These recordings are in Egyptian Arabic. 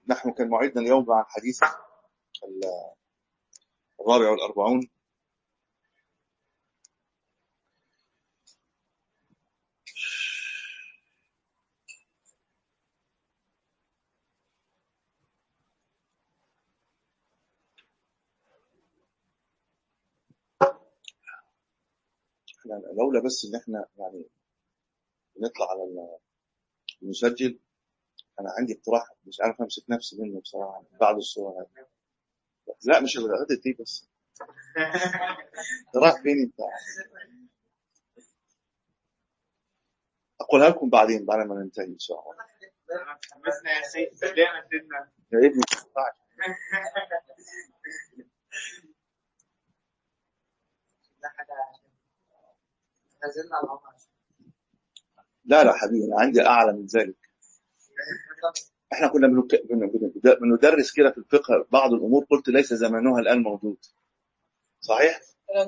نحن كان موعدنا اليوم مع الحديث الرابع والأربعون لولا بس ان احنا يعني نطلع على المسجل انا عندي اقتراح مش عارف امسك نفسي منه بصراحه بعد الصوره هذه لا مش الغدة دي بس رايح فين انت اقولها لكم بعدين بعد ما ننتهي ان شاء الله حمسنا يا سيد بدأنا سيدنا يا ابني لا لا حبيبي انا عندي اعلى من ذلك احنا كنا بنك- بن- بن- بندرس كده في الفقه بعض الامور قلت ليس زمانها الان موجود صحيح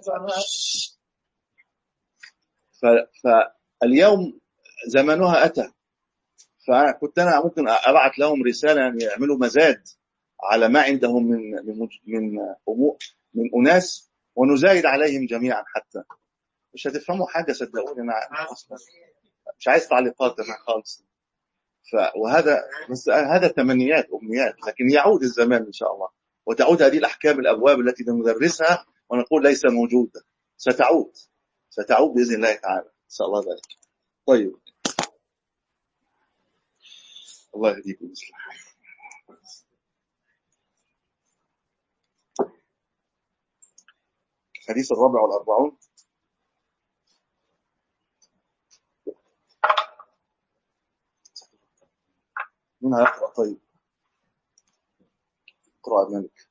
ف... فاليوم زمانها اتى فكنت انا ممكن ابعث لهم رساله ان يعملوا مزاد على ما عندهم من من مج- من امور من اناس ونزايد عليهم جميعا حتى مش هتفهموا حاجه صدقوني انا أصلاً مش عايز تعليقات انا خالص ف... وهذا بس هذا تمنيات امنيات لكن يعود الزمان ان شاء الله وتعود هذه الاحكام الابواب التي ندرسها ونقول ليس موجوده ستعود ستعود باذن الله تعالى نسال الله ذلك طيب الله يهديكم ويصلح الحديث الرابع والأربعون مين هيقرأ طيب اقرأ مالك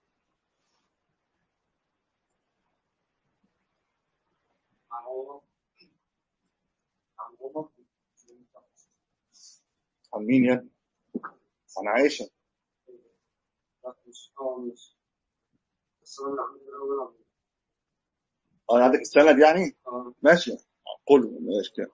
عن عمر عن عمر عن مين يا ابني؟ عن عائشة لا مش هو مش بس انا عندي الاول أنا عندك السند يعني آه، ماشي قل ماشي كده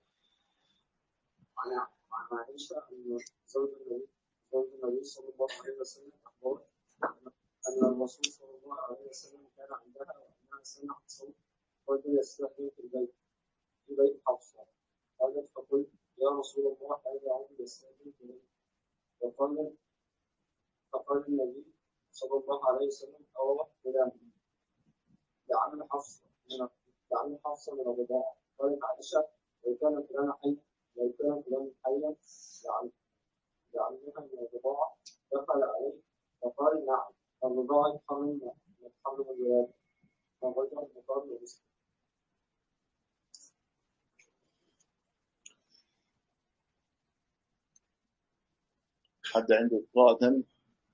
عن عن عائشة أن زوج النبي زوج النبي صلى الله عليه وسلم أخبر أن الرسول صلى الله عليه وسلم كان عندها وأنها سمعت صوت رجل يستحيي في البيت في بيت حفصة قالت فقلت يا رسول الله هذا عبد يستحيي في البيت فقال فقال النبي صلى الله عليه وسلم أوه فلان لعل حفصة من لعل حفصة من الرضاعة قالت عائشة لو كان فلان حي لو كان فلان حيا لعل لعلها من الرضاعة دخل عليه فقال نعم الرضاعة يحرم يحرم الولادة فوجه المقام لمسلم حد عنده قراءة ثانية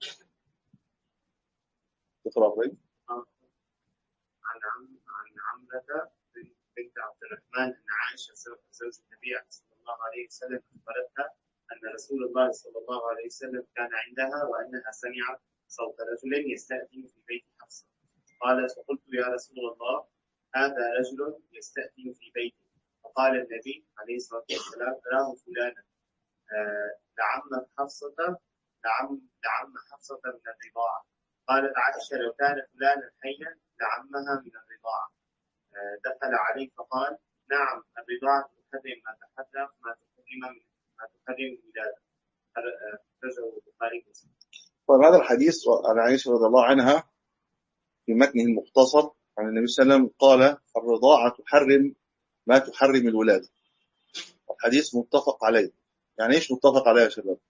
تقرأ طيب عن عم عن عمرة بنت بنت عبد الرحمن أن عائشة زوج زوج النبي صلى الله عليه وسلم أخبرتها أن رسول الله صلى الله عليه وسلم كان عندها وأنها سمعت صوت رجل يستأذن في بيت حفصة قالت فقلت يا رسول الله هذا رجل يستأذن في بيتي فقال النبي عليه الصلاة والسلام تراه فلانا آه، لعم حفصة لعم لعم حفصة من الرضاعة قالت عائشة لو كان فلانا حيا لعمها من الرضاعة آه، دخل عليه فقال نعم الرضاعة تحرم ما تحرم ما تحرم من ما تحرم الولادة آه، رجعه البخاري ومسلم طيب هذا الحديث عن عائشة رضي الله عنها في متنه المختصر عن النبي صلى الله عليه وسلم قال الرضاعة تحرم ما تحرم الولادة الحديث متفق عليه يعني ايش متفق عليه يا شباب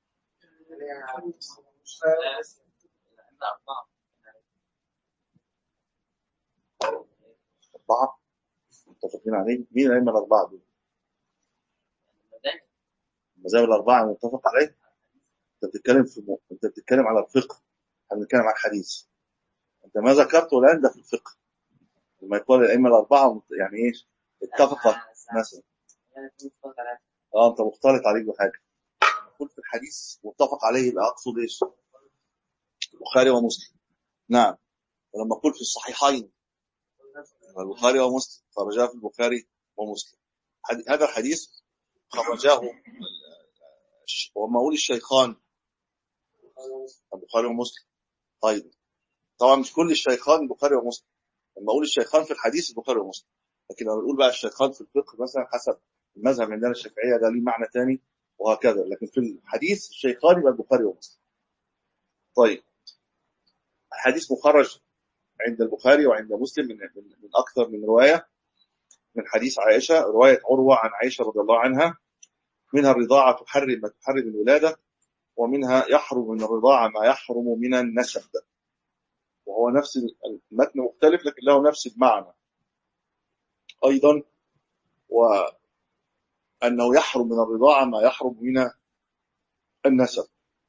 أربعة متفقين عليه مين الأئمة الأربعة دول المذاهب الأربعة متفق عليه أنت بتتكلم في م... أنت بتتكلم على الفقه احنا بنتكلم على الحديث أنت ما ذكرته الآن ده في الفقه لما يقول الأئمة الأربعة مت- يعني إيش اتفق مثلا اه انت مختلط عليك بحاجه قلت في الحديث متفق عليه يبقى اقصد ايش البخاري ومسلم نعم ولما قلت في الصحيحين يبقى البخاري ومسلم خرجاه في البخاري ومسلم حد- هذا الحديث خرجاه الش- وما اقول الشيخان البخاري ومسلم طيب طبعا مش كل الشيخان البخاري ومسلم لما اقول الشيخان في الحديث البخاري ومسلم لكن لما نقول بقى الشيخان في الفقه مثلا حسب المذهب عندنا الشافعيه ده ليه معنى تاني وهكذا لكن في الحديث الشيخان يبقى البخاري ومسلم طيب الحديث مخرج عند البخاري وعند مسلم من من من اكثر من روايه من حديث عائشه روايه عروه عن عائشه رضي الله عنها منها الرضاعه تحرم ما تحرم الولاده ومنها يحرم من الرضاعه ما يحرم من النسب وهو نفس المتن مختلف لكن له نفس المعنى ايضا وانه يحرم من الرضاعه ما يحرم من النسب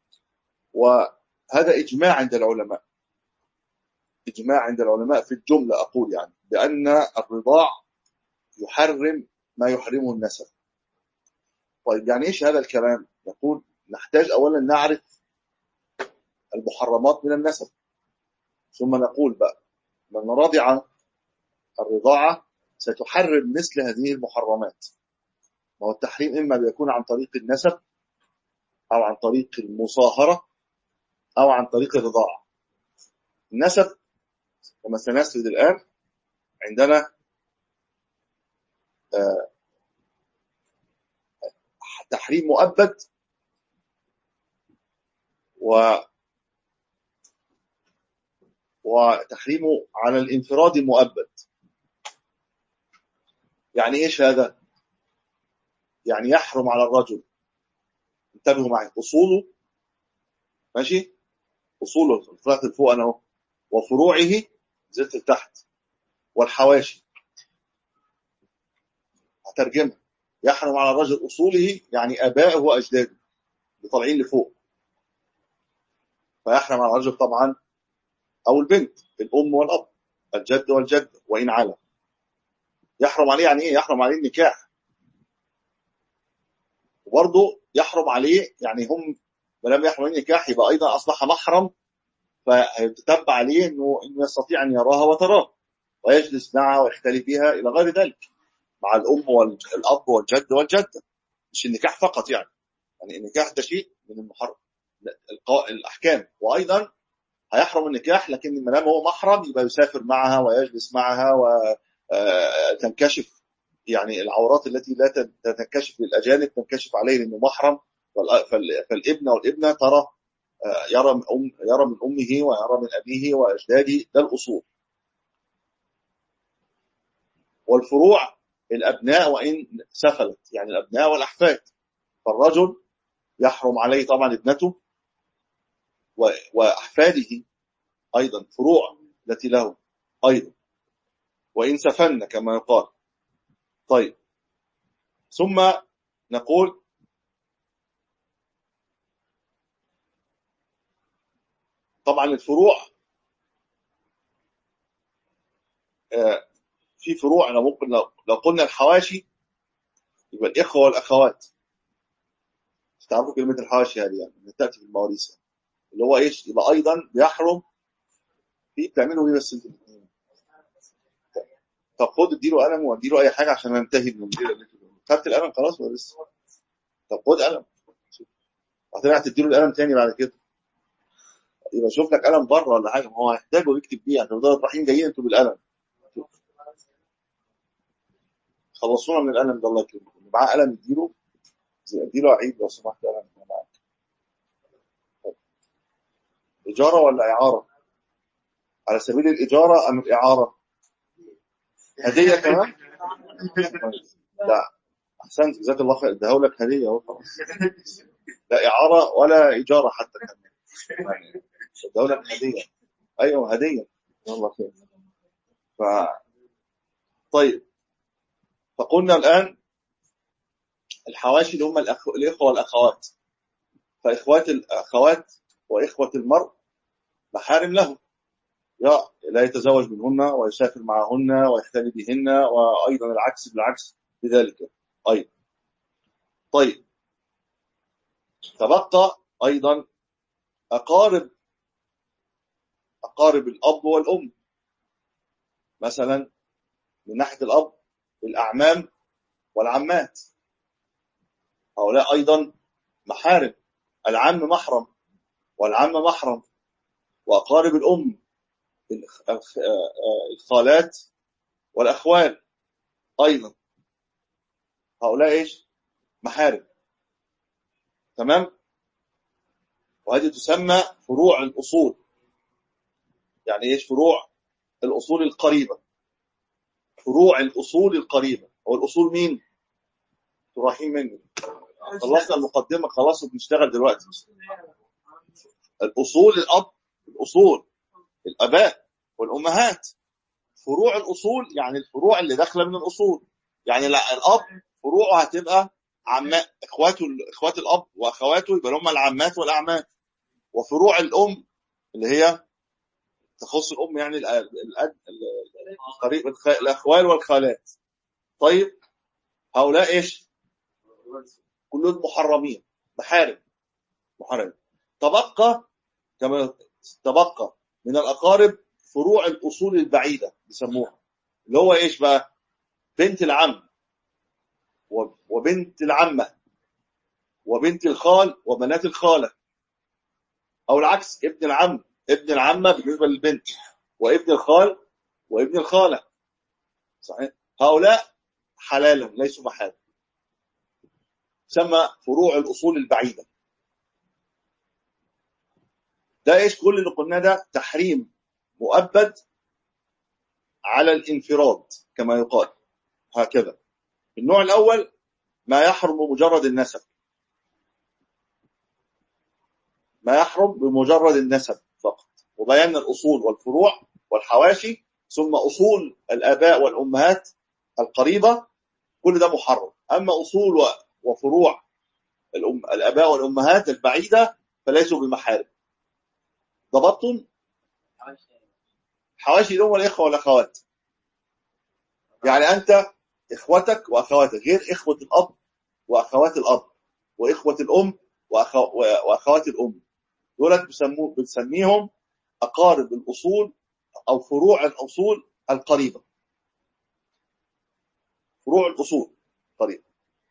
وهذا اجماع عند العلماء اجماع عند العلماء في الجمله اقول يعني بان الرضاع يحرم ما يحرمه النسب طيب يعني ايش هذا الكلام يقول نحتاج اولا نعرف المحرمات من النسب ثم نقول بقى من رضع الرضاعة ستحرم مثل هذه المحرمات وهو التحريم إما بيكون عن طريق النسب أو عن طريق المصاهرة أو عن طريق الرضاعة النسب كما سنسرد الآن عندنا آه، تحريم مؤبد و وتحريمه على الانفراد مؤبد يعني ايش هذا يعني يحرم على الرجل انتبهوا معي اصوله ماشي اصوله طلعت لفوق انا اهو وفروعه زلت لتحت والحواشي هترجمها يحرم على الرجل اصوله يعني ابائه واجداده اللي طالعين لفوق فيحرم على الرجل طبعا او البنت الام والاب الجد والجد وان على يحرم عليه يعني ايه يحرم عليه النكاح وبرضه يحرم عليه يعني هم ما لم يحرم عليه النكاح يبقى ايضا اصبح محرم فيتتبع عليه انه انه يستطيع ان يراها وتراه ويجلس معها ويختلي بها الى غير ذلك مع الام والاب والجد والجده مش النكاح فقط يعني يعني النكاح ده شيء من المحرم الاحكام وايضا هيحرم النكاح لكن ما دام هو محرم يبقى يسافر معها ويجلس معها وتنكشف يعني العورات التي لا تنكشف للاجانب تنكشف عليه لانه محرم فالابن والابنه ترى يرى من أم يرى من امه ويرى من ابيه واجداده ده الاصول والفروع الابناء وان سفلت يعني الابناء والاحفاد فالرجل يحرم عليه طبعا ابنته وأحفاده أيضا فروع التي له أيضا وإن سفن كما يقال طيب ثم نقول طبعا الفروع في فروع أنا ممكن لو قلنا الحواشي يبقى الإخوة والأخوات تعرفوا كلمة الحواشي هذه يعني تأتي في المواريث اللي هو ايش يبقى ايضا بيحرم في بتعملوا ايه بس انتوا الاثنين طب خد اديله قلم واديله اي حاجه عشان ننتهي من المدير اللي خدت القلم خلاص ولا لسه طب خد قلم هترجع تديله القلم تاني بعد كده يبقى شوف لك قلم بره ولا حاجه ما هو هيحتاجه يكتب بيه هتفضلوا رايحين جايين انتوا بالقلم خلصونا من القلم ده الله يكرمكم اللي معاه قلم اديله اديله عيد لو سمحت قلم معاك إجارة ولا إعارة على سبيل الإجارة أم الإعارة هدية كمان لا أحسنت جزاك الله خير اديها لك هدية اهو خلاص لا إعارة ولا إجارة حتى كمان يعني اديها لك هدية أيوه هدية الله خير ف طيب فقلنا الآن الحواشي اللي هم الأخ... الإخوة والأخوات فإخوات الأخوات وإخوة المرء محارم له لا يتزوج منهن ويسافر معهن ويختلي بهن وأيضا العكس بالعكس بذلك أيضا طيب تبقى أيضا أقارب أقارب الأب والأم مثلا من ناحية الأب الأعمام والعمات هؤلاء أيضا محارم العم محرم والعم محرم وأقارب الأم الخ- الخ- آه، آه، الخالات والأخوال أيضا هؤلاء إيش محارم تمام وهذه تسمى فروع الأصول يعني إيش فروع الأصول القريبة فروع الأصول القريبة هو الأصول مين رايحين مني خلصنا المقدمة خلاص بنشتغل دلوقتي الأصول الأب الأصول الآباء والأمهات فروع الأصول يعني الفروع اللي داخلة من الأصول يعني لا الأب فروعه هتبقى عماء إخواته إخوات الأب وأخواته يبقى هم العمات والأعمات وفروع الأم اللي هي تخص الأم يعني الأ- الأد القريب الخ- الأخوال والخالات طيب هؤلاء إيش كلهم محرمين محارم محارم تبقى كما تبقى من الأقارب فروع الأصول البعيدة بيسموها اللي هو إيش بقى بنت العم و- وبنت العمة وبنت الخال وبنات الخالة أو العكس ابن العم ابن العمة بالنسبة للبنت وابن الخال وابن الخالة صحيح هؤلاء حلالا ليسوا محارم تسمى فروع الأصول البعيدة ده ايش كل اللي قلناه ده تحريم مؤبد على الانفراد كما يقال هكذا النوع الأول ما يحرم بمجرد النسب ما يحرم بمجرد النسب فقط وبيان الأصول والفروع والحواشي ثم أصول الآباء والأمهات القريبة كل ده محرم أما أصول و- وفروع الأم الآباء والأمهات البعيدة فليسوا بمحارم ضبطتم حواشي دول الإخوة والأخوات يعني أنت إخوتك وأخواتك غير إخوة الأب وأخوات الأب وإخوة الأم وأخو... وأخوات الأم دولت بسمو... بنسميهم أقارب الأصول أو فروع الأصول القريبة فروع الأصول قريبة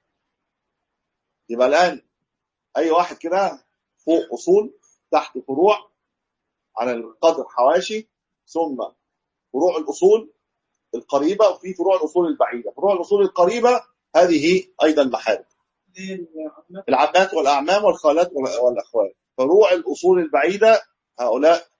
يبقى الآن أي واحد كده فوق أصول تحت فروع على القدر حواشي ثم فروع الأصول القريبة وفي فروع الأصول البعيدة فروع الأصول القريبة هذه أيضا محارم العمات والأعمام والخالات وال- والأخوات فروع الأصول البعيدة هؤلاء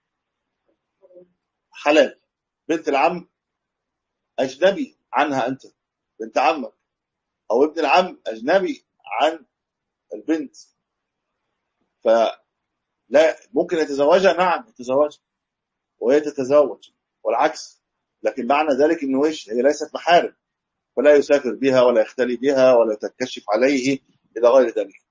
حلال بنت العم أجنبي عنها أنت بنت عمك أو ابن العم أجنبي عن البنت فلا ممكن يتزوجها نعم يتزوجها وهي تتزوج والعكس لكن معنى ذلك انه ايش هي ليست محارم فلا يسافر بها ولا يختلي بها ولا تتكشف عليه الى غير ذلك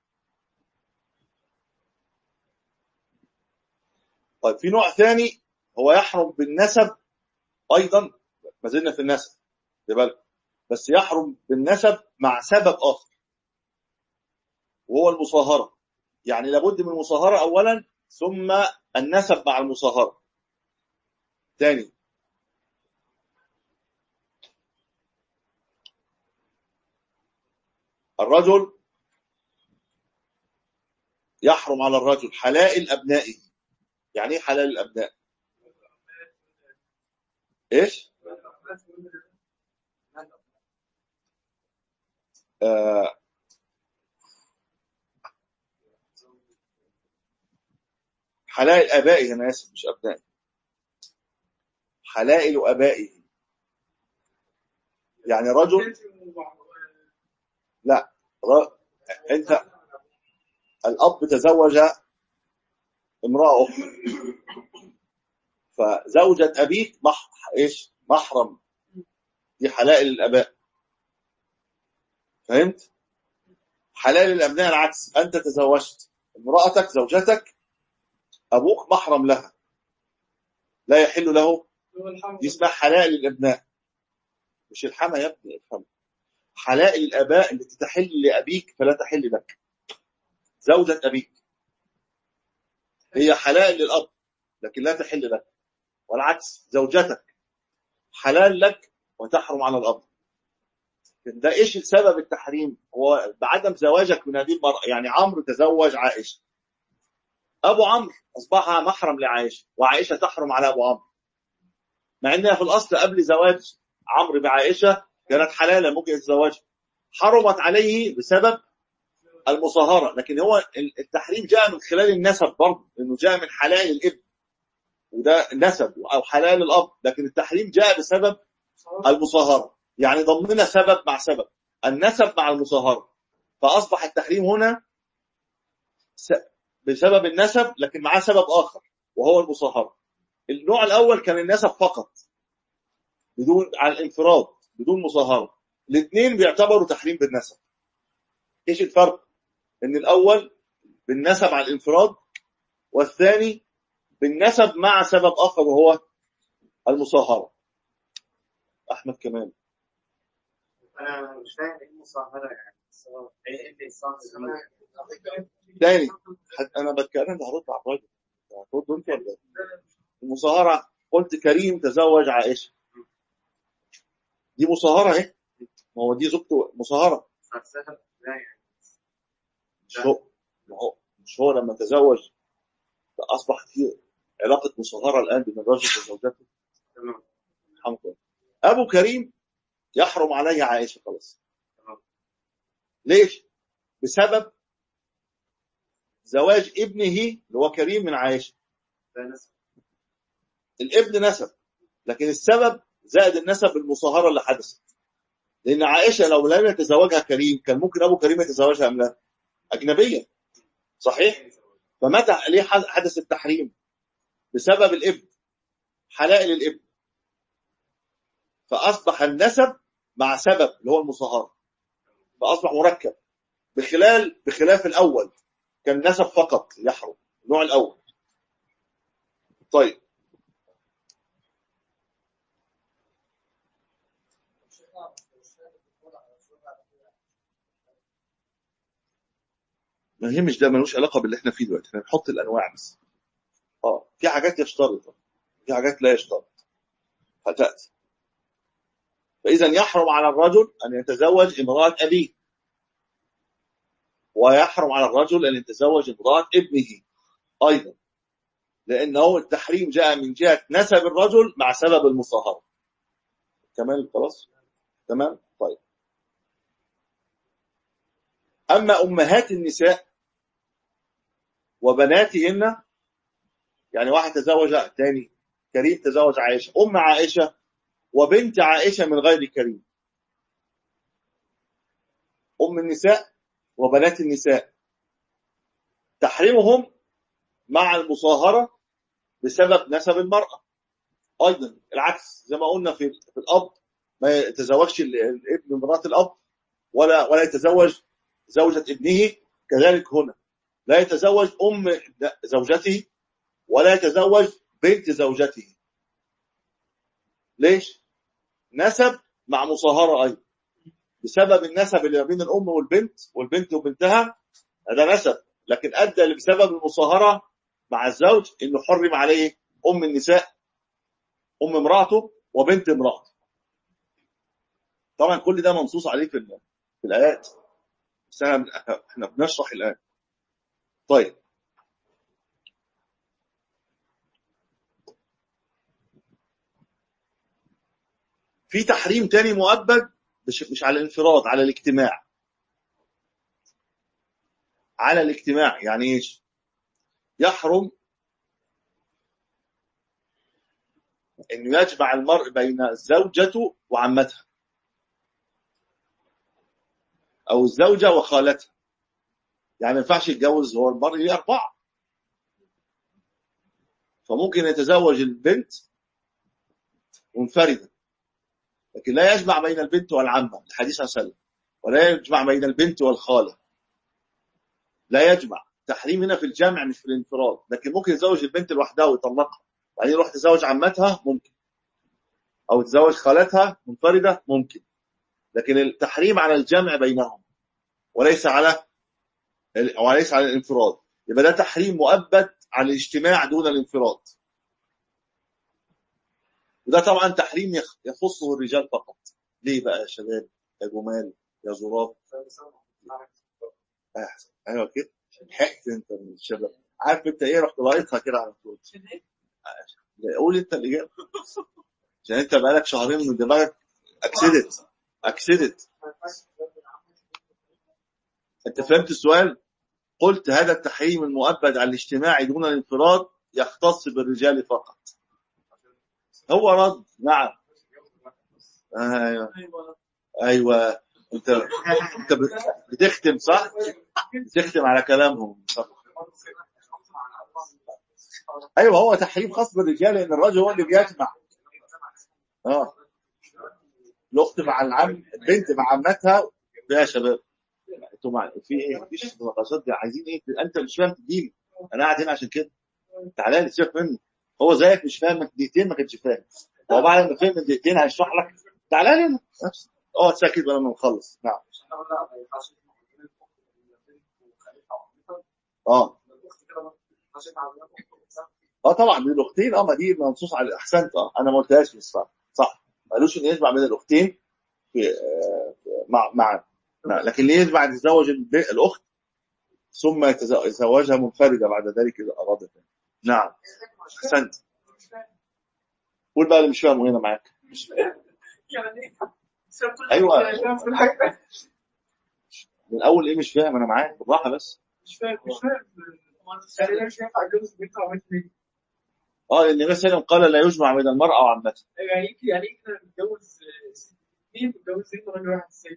طيب في نوع ثاني هو يحرم بالنسب ايضا ما زلنا في النسب خلي بالك بس يحرم بالنسب مع سبب اخر وهو المصاهره يعني لابد من المصاهره اولا ثم النسب مع المصاهره ثاني الرجل يحرم على الرجل حلائل ابنائه يعني ايه حلال الابناء ايش آه حلائل ابائه انا اسف مش ابنائه حلائل ابائه يعني رجل لا ر... انت الاب تزوج امراه اخرى فزوجة ابيك مح... ايش محرم دي حلائل الاباء فهمت حلال الابناء العكس انت تزوجت امرأتك زوجتك ابوك محرم لها لا يحل له دي اسمها حلائل الابناء مش الحما يا ابني افهم حلائل الاباء التي تحل لابيك فلا تحل لك زوجة ابيك هي حلال للاب لكن لا تحل لك والعكس زوجتك حلال لك وتحرم على الاب ده ايش سبب التحريم هو بعدم زواجك من هذه المرأة يعني عمرو تزوج عائشة ابو عمرو اصبح محرم لعائشه وعائشه تحرم على ابو عمرو مع انها في الاصل قبل زواج عمرو بعائشه كانت حلالا ممكن يتزوجها حرمت عليه بسبب المصاهره لكن هو التحريم جاء من خلال النسب برضه انه جاء من حلال الابن وده نسب او حلال الاب لكن التحريم جاء بسبب المصاهره يعني ضمنا سبب مع سبب النسب مع المصاهره فاصبح التحريم هنا بسبب النسب لكن معاه سبب اخر وهو المصاهره النوع الاول كان النسب فقط بدون على الانفراد بدون مصاهره الاثنين بيعتبروا تحريم بالنسب ايش الفرق ان الاول بالنسب على الانفراد والثاني بالنسب مع سبب اخر وهو المصاهره احمد كمان انا مش فاهم ايه المصاهره يعني ايه اللي صار تاني انا بتكلم هرد على الراجل هترد انت ولا المصاهره قلت كريم تزوج عائشه دي مصاهره اهي ما هو دي زوجته مصاهره لا يعني مش هو ما هو مش هو لما تزوج اصبح في علاقه مصاهره الان بين الرجل وزوجته تمام الحمد لله ابو كريم يحرم عليه عائشه خلاص ليش؟ بسبب زواج ابنه اللي هو كريم من عائشه ده نسب الابن نسب لكن السبب زائد النسب المصاهره اللي حدثت لان عائشه لو لم يتزوجها كريم كان ممكن ابو كريم يتزوجها ام لا؟ اجنبيه صحيح؟ فمتى ليه حدث التحريم؟ بسبب الابن حلائل الابن فاصبح النسب مع سبب اللي هو المصاهره فاصبح مركب بخلال بخلاف الاول كان نسب فقط يحرم النوع الاول طيب ما هي مش ده ملوش علاقه باللي احنا فيه دلوقتي احنا بنحط الانواع بس اه في حاجات يشترط في حاجات لا يشترط هتاتي فاذا يحرم على الرجل ان يتزوج امراه ابيه ويحرم على الرجل ان يتزوج امراه ابنه ايضا لانه التحريم جاء من جهه نسب الرجل مع سبب المصاهره تمام خلاص تمام طيب اما امهات النساء وبناتهن يعني واحد تزوج تاني كريم تزوج عائشه ام عائشه وبنت عائشه من غير كريم ام النساء وبنات النساء تحريمهم مع المصاهره بسبب نسب المراه ايضا العكس زي ما قلنا في في الاب ما يتزوجش الابن مرات الاب ولا ولا يتزوج زوجة ابنه كذلك هنا لا يتزوج أم زوجته ولا يتزوج بنت زوجته ليش؟ نسب مع مصاهرة أيضا بسبب النسب اللي ما بين الأم والبنت والبنت وبنتها هذا نسب لكن أدى بسبب المصاهرة مع الزوج إنه حرم عليه أم النساء أم امرأته وبنت امرأته طبعا كل ده منصوص عليه في في الآيات بس احنا بنشرح الآن طيب في تحريم تاني مؤبد مش مش على الانفراد على الاجتماع على الاجتماع يعني ايش يحرم انه يجمع المرء بين زوجته وعمتها او الزوجه وخالتها يعني ما ينفعش يتجوز هو المرء ليه اربعه فممكن يتزوج البنت منفرده لكن لا يجمع بين البنت والعمه الحديث عن وسلم ولا يجمع بين البنت والخاله لا يجمع تحريم هنا في الجمع مش في الانفراد لكن ممكن يتزوج البنت لوحدها ويطلقها بعدين يروح يتزوج عمتها ممكن او يتزوج خالتها منفرده ممكن لكن التحريم على الجمع بينهم وليس على وليس على الانفراد يبقى ده تحريم مؤبد على الاجتماع دون الانفراد وده طبعا تحريم يخصه الرجال فقط ليه بقى يا شباب يا جمال يا زراف ايوه كده لحقت انت من الشباب عارف انت ايه رحت لاقطها كده على طول قول انت الاجابه عشان انت بقالك شهرين من دماغك اكسدت اكسدت انت فهمت السؤال قلت هذا التحريم المؤبد على الاجتماع دون الانفراد يختص بالرجال فقط هو رد نعم ايوه ايوه انت انت بتختم صح بتختم على كلامهم صح ايوه هو تحريم خاص بالرجال لان الرجل هو اللي بيجمع اه الاخت مع العم البنت مع عمتها يا شباب انتوا مع في ايه مفيش مناقشات دي عايزين ايه انت مش فاهم تديني انا قاعد هنا عشان كده تعالى لي سيبك مني هو زيك مش فاهم من دقيقتين ما كانش فاهم هو بعد ما فهم من دقيقتين هيشرح لك تعالى لي انا اقعد ساكت لما نخلص نعم اه اه طبعا من الاختين اه ما دي منصوص على احسنت اه انا ما قلتهاش الصراحه صح ما قالوش ان يجمع بين الاختين في آه مع مع لا لكن ليه يجمع ان يتزوج الب- الاخت ثم يتز- يتزوجها منفرده بعد ذلك اذا ارادت نعم احسنت قول بقى اللي مش فاهمه هنا معاك يعني أيوة. في الحاجة من اول ايه مش فاهم انا معاك بالراحه بس مش فاهم مش فاهم يعني انا مش هينفع اتجوز بنت وعملت ليه؟ اه لان النبي صلى الله عليه وسلم قال لا يجمع بين المراه وعمتها يعني ايه يعني ايه كده نتجوز اثنين نتجوز اثنين راجل واحد سيد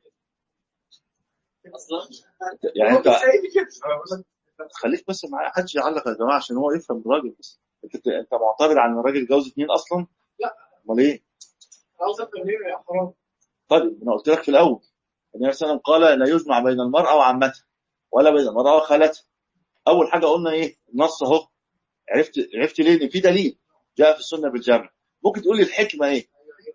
اصلا يعني انت سيد كده خليك بس معايا محدش يعلق يا جماعه عشان هو يفهم الراجل بس انت انت معترض عن الراجل يتجوز اثنين اصلا لا. امال ايه عاوز افهم ليه يا حرام طيب انا قلت لك في الاول النبي صلى الله عليه وسلم قال لا يجمع بين المراه وعمتها ولا بين المراه وخالتها اول حاجه قلنا ايه النص اهو عرفت عرفت ليه ان في دليل جاء في السنه بالجمع ممكن تقول لي الحكمه ايه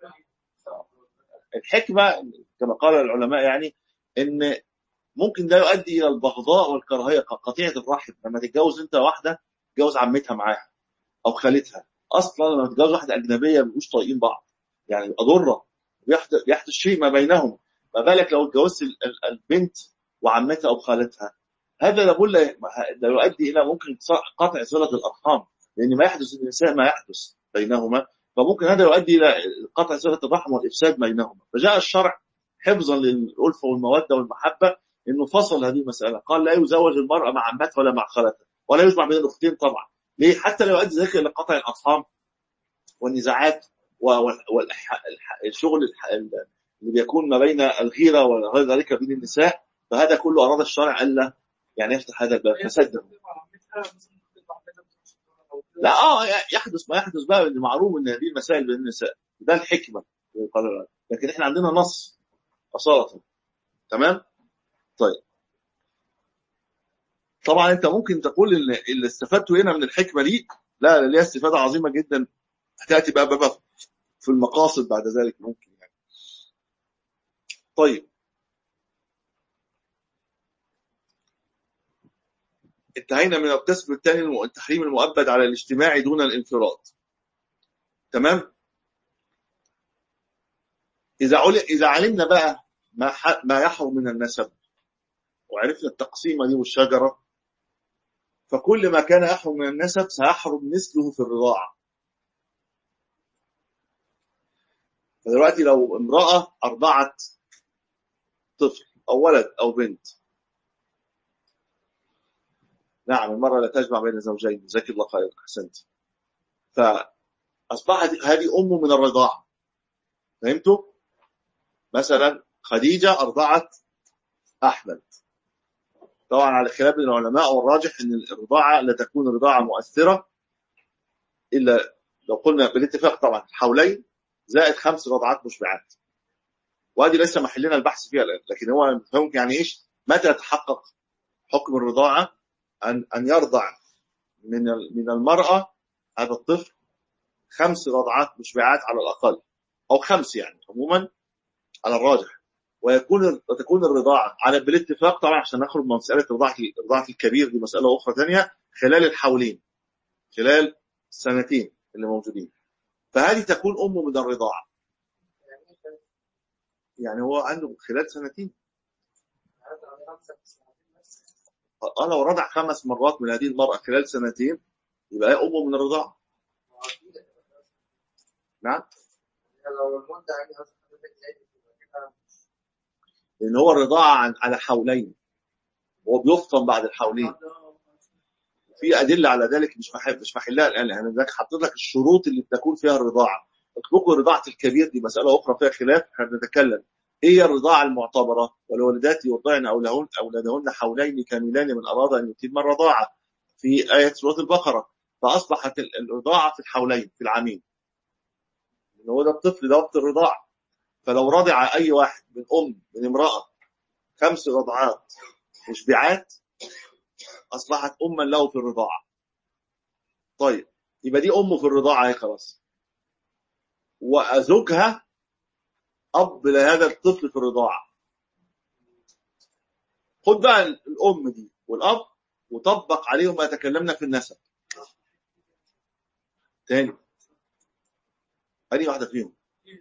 الحكمه كما قال العلماء يعني ان ممكن ده يؤدي الى البغضاء والكراهيه قطيعه الرحم لما تتجوز انت واحده تتجوز عمتها معاها او خالتها اصلا لما تتجوز واحده اجنبيه ما بيبقوش طايقين بعض يعني يبقى ضره بيحدث بيحدث شيء ما بينهم ما بالك لو اتجوزت ال- ال- البنت وعمتها او خالتها هذا لابد ده يؤدي الى ممكن قطع صله الارحام لان ما يحدث للنساء ما يحدث بينهما فممكن هذا يؤدي الى قطع صله الرحم والافساد بينهما فجاء الشرع حفظا للالفه والموده والمحبه انه فصل هذه المساله قال لا يزوج المراه مع عمتها ولا مع خالتها ولا يجمع بين الاختين طبعا ليه حتى لو يؤدي ذلك الى قطع الارحام والنزاعات والشغل اللي بيكون ما بين الغيره وغير ذلك بين النساء فهذا كله اراد الشرع الا يعني يفتح هذا الباب فسده لا اه يحدث ما يحدث بقى اللي معروف ان هذه المسائل بين النساء ده الحكمه قال لكن احنا عندنا نص اصاله تمام طيب طبعا انت ممكن تقول ان اللي استفدته هنا من الحكمه دي لا ليها استفاده عظيمه جدا هتاتي بقى بقى في المقاصد بعد ذلك ممكن يعني طيب انتهينا من القسم الثاني التحريم المؤبد على الاجتماع دون الانفراد تمام اذا عل... اذا علمنا بقى ما ح... ما يحرم من النسب وعرفنا التقسيمه دي والشجره فكل ما كان يحرم من النسب سيحرم مثله في الرضاعه فدلوقتي لو امراه ارضعت طفل او ولد او بنت نعم المرأة لا تجمع بين زوجين جزاك الله خير أحسنت فأصبحت هذه أم من الرضاعة فهمتوا؟ مثلا خديجة أرضعت أحمد طبعا على خلاف العلماء والراجح أن الرضاعة لا تكون رضاعة مؤثرة إلا لو قلنا بالاتفاق طبعا حولين زائد خمس رضعات مشبعات وهذه ليس محلنا البحث فيها الآن لكن هو فهم يعني إيش متى يتحقق حكم الرضاعة أن أن يرضع من من المرأة هذا الطفل خمس رضعات مشبعات على الأقل أو خمس يعني عموما على الراجح ويكون وتكون الرضاعة على بالاتفاق طبعا عشان نخرج من مسألة رضاعة رضاعة الكبير دي مسألة أخرى ثانية خلال الحولين خلال السنتين اللي موجودين فهذه تكون أم من الرضاعة يعني هو عنده خلال سنتين قال لو رضع خمس مرات من هذه المرأة خلال سنتين يبقى هي أمه من الرضاعة نعم لو المدة يعني قصدي حضرتك زادت يبقى كده لأن هو الرضاعة عن على حولين هو بيفطن بعد الحولين في أدلة على ذلك مش محل مش محلها الآن أنا ذاك حطيت لك الشروط اللي بتكون فيها الرضاعة اطلقوا رضاعة الكبير دي مسألة أخرى فيها خلاف احنا بنتكلم إيه هي الرضاعة المعتبرة والوالدات يرضعن أولهن أولادهن حولين كاملين من أراد أن يتم الرضاعة في آية سورة البقرة فأصبحت ال- الرضاعة في الحولين في العامين إن هو ده الطفل ده وقت الرضاعة فلو رضع أي واحد من أم من امرأة خمس رضعات مشبعات أصبحت أما له في الرضاعة طيب يبقى دي أمه في الرضاعة هي خلاص وزوجها أب لهذا الطفل في الرضاعة خد بقى الأم دي والأب وطبق عليهم ما تكلمنا في النسب تاني أنهي واحدة فيهم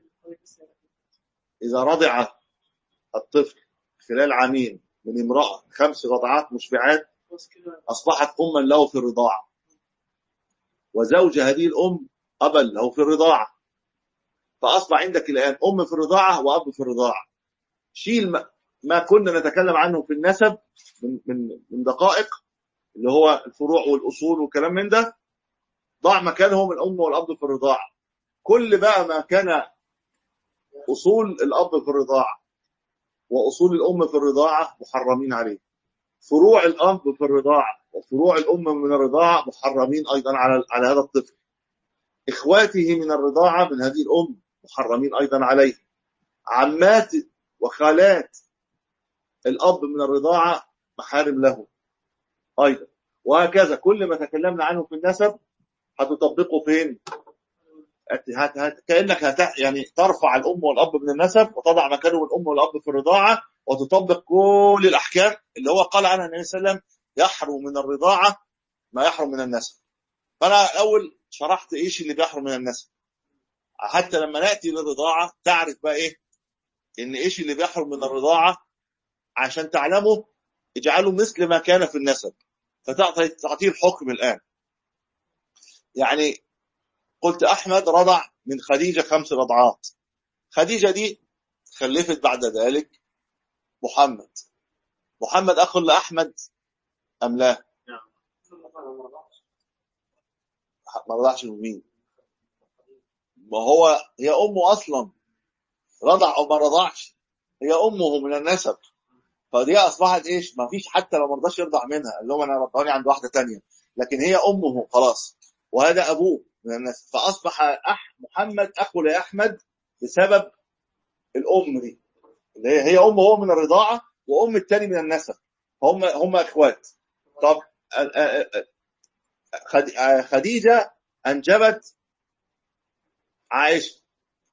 إذا رضع الطفل خلال عامين من امرأة خمس رضعات مشبعات أصبحت أما له في الرضاعة وزوج هذه الأم أبا له في الرضاعة فأصبح عندك الآن أم في الرضاعة وأب في الرضاعة شيل ما- ما كنا نتكلم عنه في النسب من من من دقائق اللي هو الفروع والأصول والكلام من ده ضع مكانهم الأم والأب في الرضاعة كل بقى ما كان أصول الأب في الرضاعة وأصول الأم في الرضاعة محرمين عليه فروع الأب في الرضاعة وفروع الأم من الرضاعة محرمين أيضا على على هذا الطفل إخواته من الرضاعة من هذه الأم محرمين أيضا عليه عمات وخالات الأب من الرضاعة محارم له أيضا وهكذا كل ما تكلمنا عنه في النسب هتطبقه فين؟ هت هت هت كأنك هت يعني ترفع الأم والأب من النسب وتضع مكانهم الأم والأب في الرضاعة وتطبق كل الأحكام اللي هو قال عنها النبي صلى الله عليه وسلم يحرم من الرضاعة ما يحرم من النسب فأنا الأول شرحت إيش اللي بيحرم من النسب حتى لما نأتي للرضاعة تعرف بقى إيه إن إيش اللي بيحرم من الرضاعة عشان تعلمه اجعله مثل ما كان في النسب فتعطي تعطيه الحكم الآن يعني قلت أحمد رضع من خديجة خمس رضعات خديجة دي خلفت بعد ذلك محمد محمد أخ لأحمد أم لا ما رضعش من مين ما هو هي أمه أصلا رضع أو ما رضعش هي أمه من النسب فدي أصبحت إيش ما فيش حتى لو ما رضاش يرضع منها اللي هو أنا رضعوني عند واحدة تانية لكن هي أمه خلاص وهذا أبوه من النسب فأصبح أح محمد أخو لأحمد بسبب الأم دي اللي هي هي أمه هو من الرضاعة وأم التاني من النسب هم هم إخوات طب آه، آه، آه، خد- آه، خديجة أنجبت عائشة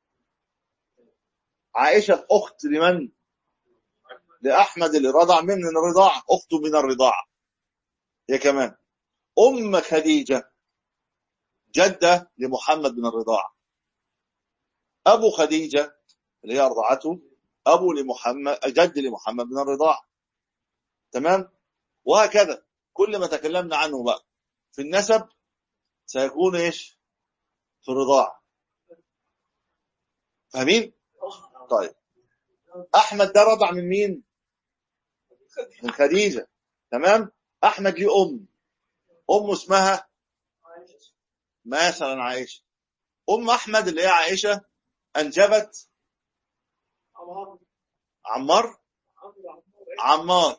عائشة أخت لمن؟ لأحمد اللي رضع من من الرضاعة أخته من الرضاعة هي كمان أم خديجة جدة لمحمد من الرضاعة أبو خديجة اللي هي أرضعته أبو لمحمد جد لمحمد من الرضاعة تمام وهكذا كل ما تكلمنا عنه بقى في النسب سيكون إيش في الرضاعة فاهمين طيب أحمد ده رضع من مين من خديجة تمام أحمد ليه أم أم اسمها مثلا عائشة أم أحمد اللي هي عائشة أنجبت عمار عمار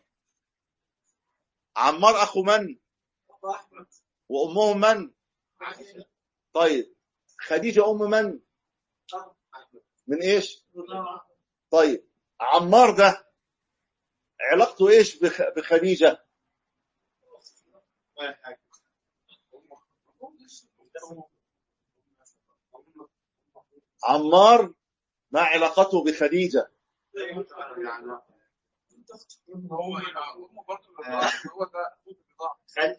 عمار أخو من وأمهم من طيب خديجة أم من من إيش طيب عمار ده علاقته إيش بخ- بخديجة عمار ما علاقته بخديجة هو امه برضه الرضاعة، هو ده ابوه الرضاعة.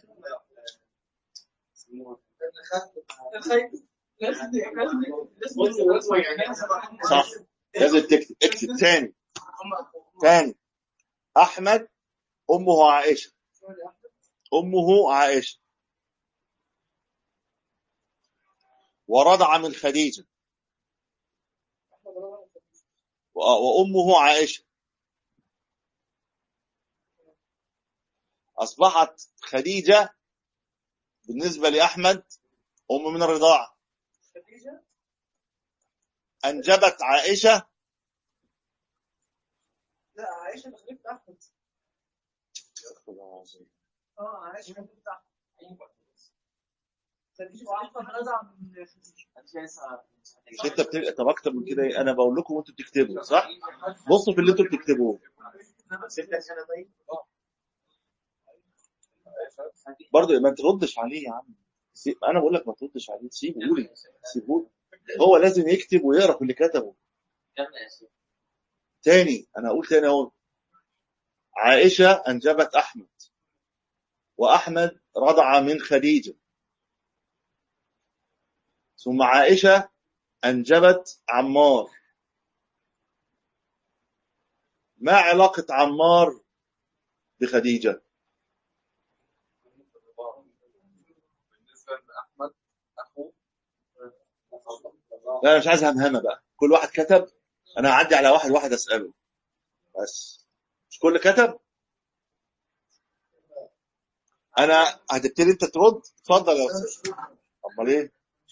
صح لازم تكتب اكتب تاني تاني أحمد أمه عائشة أمه عائشة ورضع من خديجة و- وأمه عائشة أصبحت خديجة بالنسبة لأحمد أم من الرضاعة أنجبت عائشة لا عائشة خليفة أحمد اه عائشة خليفة أحمد خديجة وأحمد رضع من خديجة مش انت بت... طب اكتر من كده إيه؟ انا بقول لكم وانتوا بتكتبوا صح بصوا في اللي انتوا بتكتبوه ستة سنة طيب برضه ما تردش عليه يا عم سيب. انا بقول لك ما تردش عليه سيبه قولي سيبه هو لازم يكتب ويقرا في اللي كتبه تاني انا اقول تاني اهو عائشه انجبت احمد واحمد رضع من خديجه ثم عائشه انجبت عمار ما علاقه عمار بخديجه بالنسبه لاحمد اخوه لا انا مش عايز همهمه بقى كل واحد كتب انا هعدي على واحد واحد اساله بس مش كل كتب انا هتبتدي انت ترد اتفضل يا استاذ امال ايه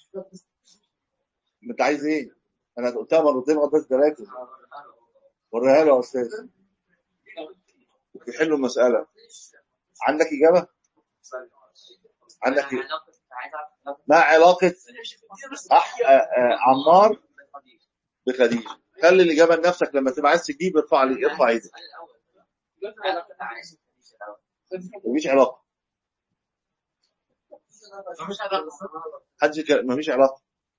انت عايز ايه انا قلتها مرتين لغايه بس ثلاثه وريها له يا استاذ يحلوا المساله عندك اجابه عندك إيه؟ ما علاقه أح... آ... آ... عمار بخديجه خلي الاجابه لنفسك لما تبقى عايز تجيب ارفع لي ارفع ايدك مفيش علاقه مش علاقة حد يك- مفيش علاقه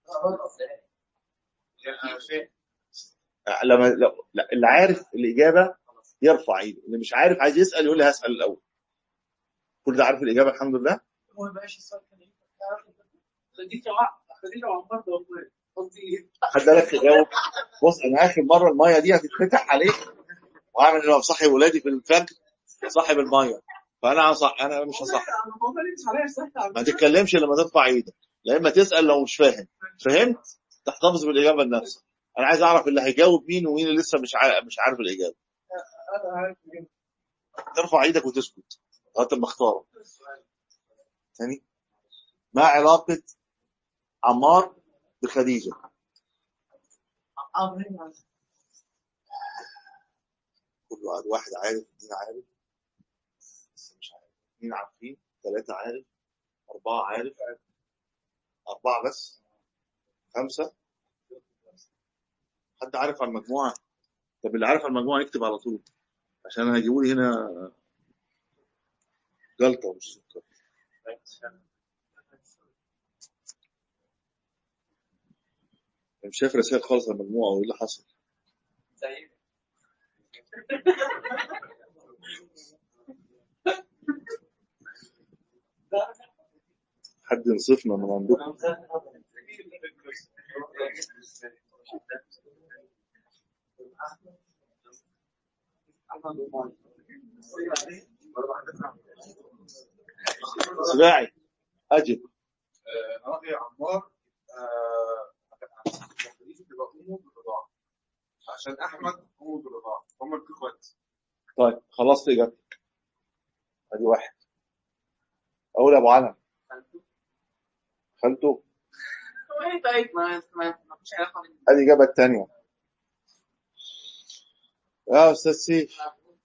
يا شيخ لما لو... لا، اللي عارف الاجابه يرفع ايده اللي مش عارف عايز يسال يقول لي هسال الاول كل ده عارف الاجابه الحمد لله هو ماشي السؤال كان ايه؟ خديجة وع- خديجة وعمار ده والله قصدي خد بالك تجاوب بص انا اخر مره المايه دي هتتفتح عليك وهعمل ان انا بصحي ولادي في الفجر صاحب المايه فانا هصح انا مش هصح انا والله مش عليا صحة ما تتكلمش لما ترفع ايدك يا اما تسال لو مش فاهم فهمت تحتفظ بالاجابه لنفسك انا عايز اعرف اللي هيجاوب مين ومين اللي لسه مش عارف مش عارف الاجابه انا عارف جدا. ترفع ايدك وتسكت لغايه ما اختار ثاني ما علاقه عمار بخديجه عمرين كل واحد واحد عارف اثنين عارف بس مش عارف اثنين عارفين ثلاثة عارف أربعة عارف أربعة بس خمسة حد عارف على المجموعة طب اللي عارف على المجموعة يكتب على طول عشان هيجيبوا لي هنا جلطة مش سكر أنا مش شايف رسائل خالص على المجموعة وايه اللي حصل حد ينصفنا من عندكم سباعي أجب آه، رأي عمار آه، خديجة تبقى أمه بالرضاعة عشان أحمد أمه بالرضاعة هم الإخوات طيب خلصت إجابتك أدي واحد أقول أبو علم خالته ايه طيب ما ما ما فيش علاقة من ادي الاجابه الثانيه يا استاذ سيف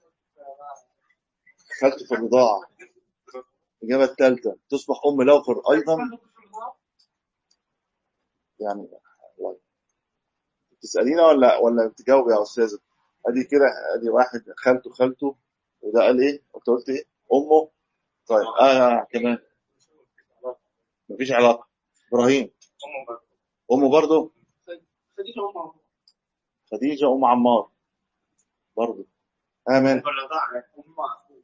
خالته في الرضاعه الاجابه الثالثه تصبح ام لوفر ايضا يعني والله. تسالينا ولا ولا بتجاوب يا استاذه ادي كده ادي واحد خالته خالته وده قال ايه انت قلت ايه امه طيب اه كمان مفيش علاقه ابراهيم امه برضه خديجة أم عمار خديجه ام عمار برضه امن بالرضاعة أم أخوه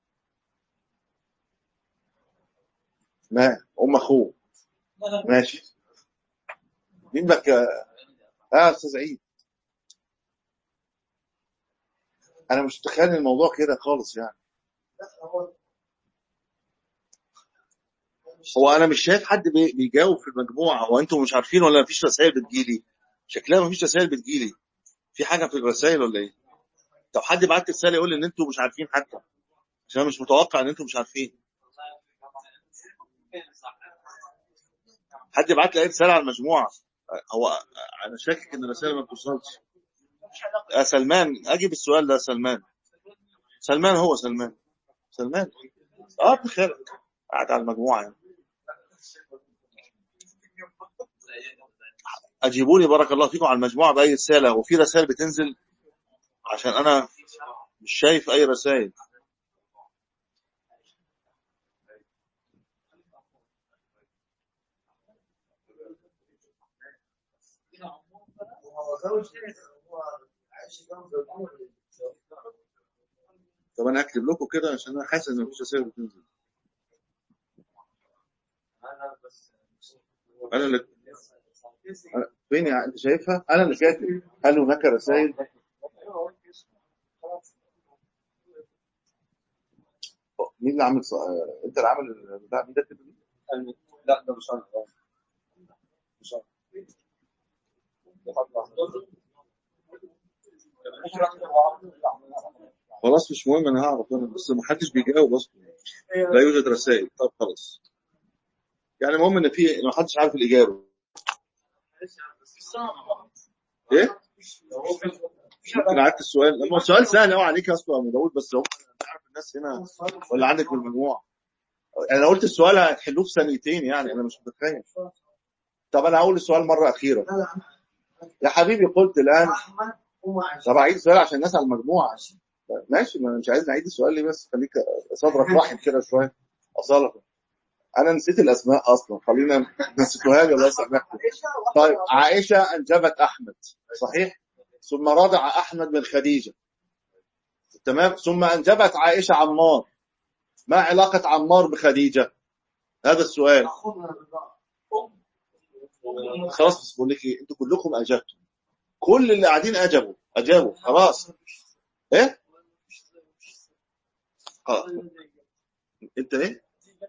ما ام اخوه ماشي مين بك اه استاذ عيد انا مش متخيل الموضوع كده خالص يعني لا هو هو انا مش شايف حد بي- بيجاوب في المجموعه هو انتوا مش عارفين ولا مفيش رسائل بتجيلي شكلها مفيش رسائل بتجيلي في حاجه في الرسائل ولا ايه طب حد بعت رساله يقول لي ان انتوا مش عارفين حتى عشان انا مش متوقع ان انتوا مش عارفين حد بعت لي اي رساله على المجموعه هو انا شاكك ان الرسائل ما بتوصلش يا سلمان اجيب السؤال ده يا سلمان سلمان هو سلمان سلمان اه ابن خالك قاعد على المجموعه يعني. اجيبوني بارك الله فيكم على المجموعه باي رساله وفي رسائل بتنزل عشان انا مش شايف اي رسائل طب انا اكتب لكم كده عشان انا حاسس ان مفيش رسائل بتنزل انا اللي أنا- فين يا انت شايفها انا اللي كاتب هل هناك رسائل مين اللي عامل ص... آه، انت اللي عامل البتاع مين ده كده؟ لا ده مش انا مش انا خلاص مش مهم انا هعرف انا بس ما حدش بيجاوب اصلا لا يوجد رسائل طب خلاص يعني المهم ان في ما حدش عارف الاجابه ايه ممكن عدت السؤال لما السؤال سهل قوي عليك اصلا يا ابو داوود بس هو انت عارف الناس هنا ولا عندك في المجموعه انا قلت السؤال هتحلوه في ثانيتين يعني انا مش متخيل طب انا هقول السؤال مره اخيره يا حبيبي قلت الان طب اعيد السؤال عشان الناس على المجموعه ماشي ما أنا مش عايز نعيد السؤال ليه بس خليك صدرك واحد كده شويه اصاله انا نسيت الاسماء اصلا خلينا نسيتوها لي الله يسامحكم طيب عائشه انجبت احمد صحيح ثم رضع احمد من خديجه تمام ثم انجبت عائشه عمار ما علاقه عمار بخديجه هذا السؤال خلاص بس بقول لك ايه انتوا كلكم اجبتوا كل اللي قاعدين اجابوا اجابوا خلاص ايه خلاص انت ايه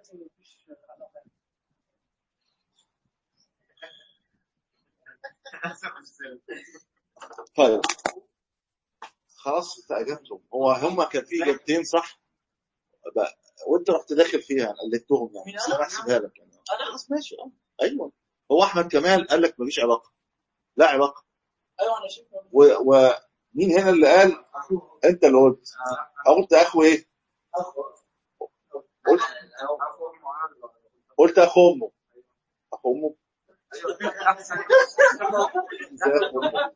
طيب خلاص انت اجبتم هو هم كان في اجابتين صح بقى. وانت رحت داخل فيها قلدتهم يعني بس انا بحسبها لك يعني خلاص ماشي اه ايوه هو احمد كمال قال لك مفيش علاقه لا علاقه ايوه انا شايف و- ومين هنا اللي قال انت اللي قلت قلت اخو ايه قلت قلت اخو امه اخو امه ازاي اخو امه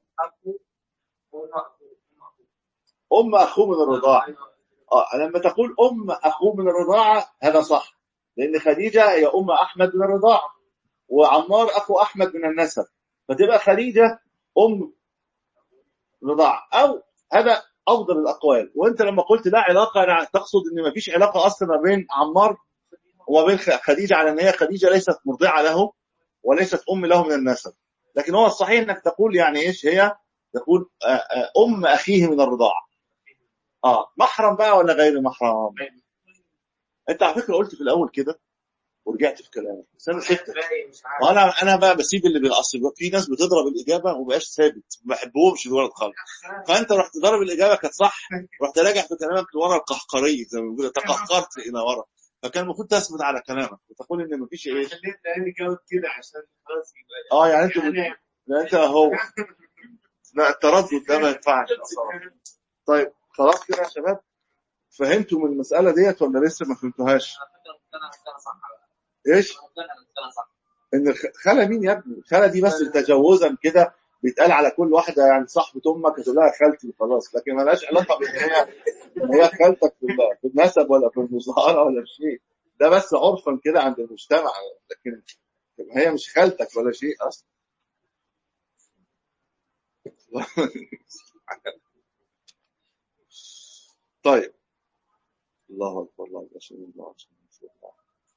ام اخوه من الرضاعه اه لما تقول ام اخوه من الرضاعه هذا صح لان خديجه هي ام احمد من الرضاعه وعمار اخو احمد من النسب فتبقى خديجه ام رضاعه او هذا افضل الاقوال وانت لما قلت لا علاقه أنا تقصد ان ما فيش علاقه اصلا ما بين عمار وما بين خ- خديجه على ان هي خديجه ليست مرضعه له وليست ام له من النسب لكن هو الصحيح انك تقول يعني ايش هي تقول آه، آه، ام اخيه من الرضاعه اه محرم بقى ولا غير محرم انت على فكره قلت في الاول كده ورجعت في كلامك بس انا سبتك وانا انا بقى بسيب اللي بيعصب في ناس بتضرب الاجابه وما بقاش ثابت ما بحبهمش دول خالص فانت رحت ضرب الاجابه كانت صح رحت راجع في كلامك لورا القهقري زي ما بيقولوا تقهقرت الى ورا فكان المفروض تثبت على كلامك وتقول ان مفيش ايه خليت لاني جاوب كده عشان خلاص يبقى اه يعني انت يعني لا انت هو لا التردد ده ما ينفعش بصراحه طيب خلاص كده يا شباب فهمتوا من المساله ديت ولا لسه ما فهمتوهاش ايش ان الخ- خاله مين يا ابني الخاله دي بس تجوزا كده بيتقال على كل واحده يعني صاحبه امك تقول لها خالتي وخلاص لكن مالهاش علاقه بان هي ان هي خالتك في ال- في النسب ولا في المظاهره ولا في شيء ده بس عرفا كده عند المجتمع لكن هي مش خالتك ولا شيء اصلا طيب الله اكبر الله اكبر أشهد أن لا إله إلا الله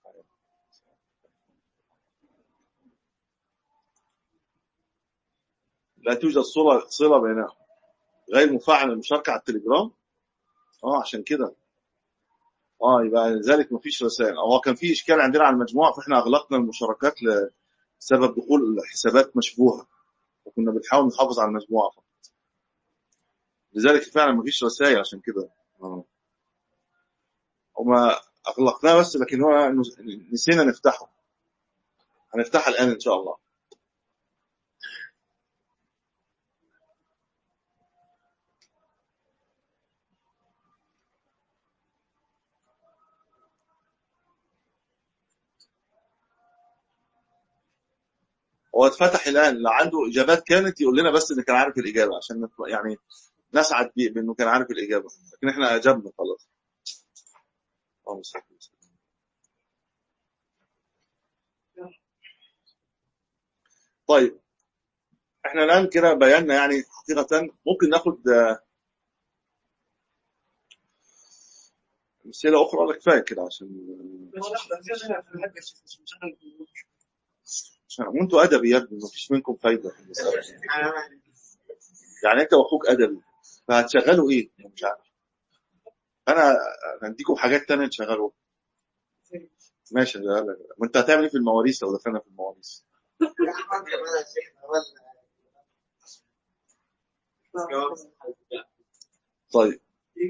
لا توجد صلة صلة بينهم غير مفعل المشاركة على التليجرام اه عشان كده اه يبقى لذلك مفيش رسائل هو كان في اشكال عندنا على المجموعه فاحنا اغلقنا المشاركات لسبب دخول حسابات مشبوهه وكنا بنحاول نحافظ على المجموعه فقط لذلك فعلا مفيش رسائل عشان كده اه وما اغلقناه بس لكن هو نسينا نفتحه هنفتحها الان ان شاء الله هو اتفتح الان اللي عنده اجابات كانت يقول لنا بس ان كان عارف الاجابه عشان نت- يعني نسعد بيه بانه كان عارف الاجابه لكن احنا اجبنا خلاص اللهم صل وسلم. طيب احنا الان كده بينا يعني حقيقه ممكن ناخد آه، امثله اخرى ولا كفايه كده عشان عشان وانتوا ادبي يا ابني مفيش منكم فايده في المساله يعني انت واخوك ادبي فهتشغلوا ايه؟ مش عارف انا هديكم حاجات تانية تشغلوها ماشي لا لا لا وانت هتعمل ايه في المواريث لو دخلنا في المواريث؟ طيب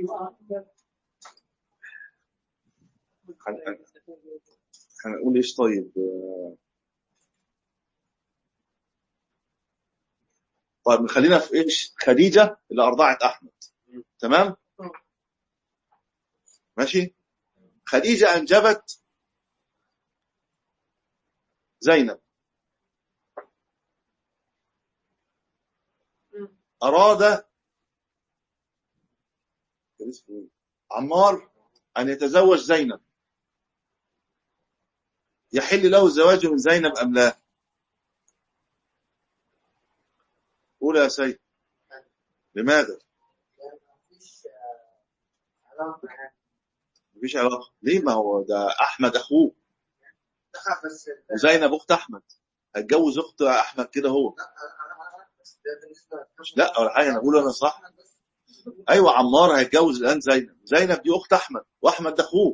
هن- هن- هنقول ايش طيب آه، طيب خلينا في ايش خديجه اللي ارضعت احمد تمام ماشي خديجه انجبت زينب اراد كان اسمه إيه؟ عمار ان يتزوج زينب يحل له الزواج من زينب ام لا؟ قول يا سيد لماذا؟ مفيش علاقه ليه ما هو ده احمد اخوه وزينب اخت احمد هتجوز اخت احمد كده هو لا ولا حاجه انا بقول انا صح ايوه عمار هيتجوز الان زينب زينب دي اخت احمد واحمد ده اخوه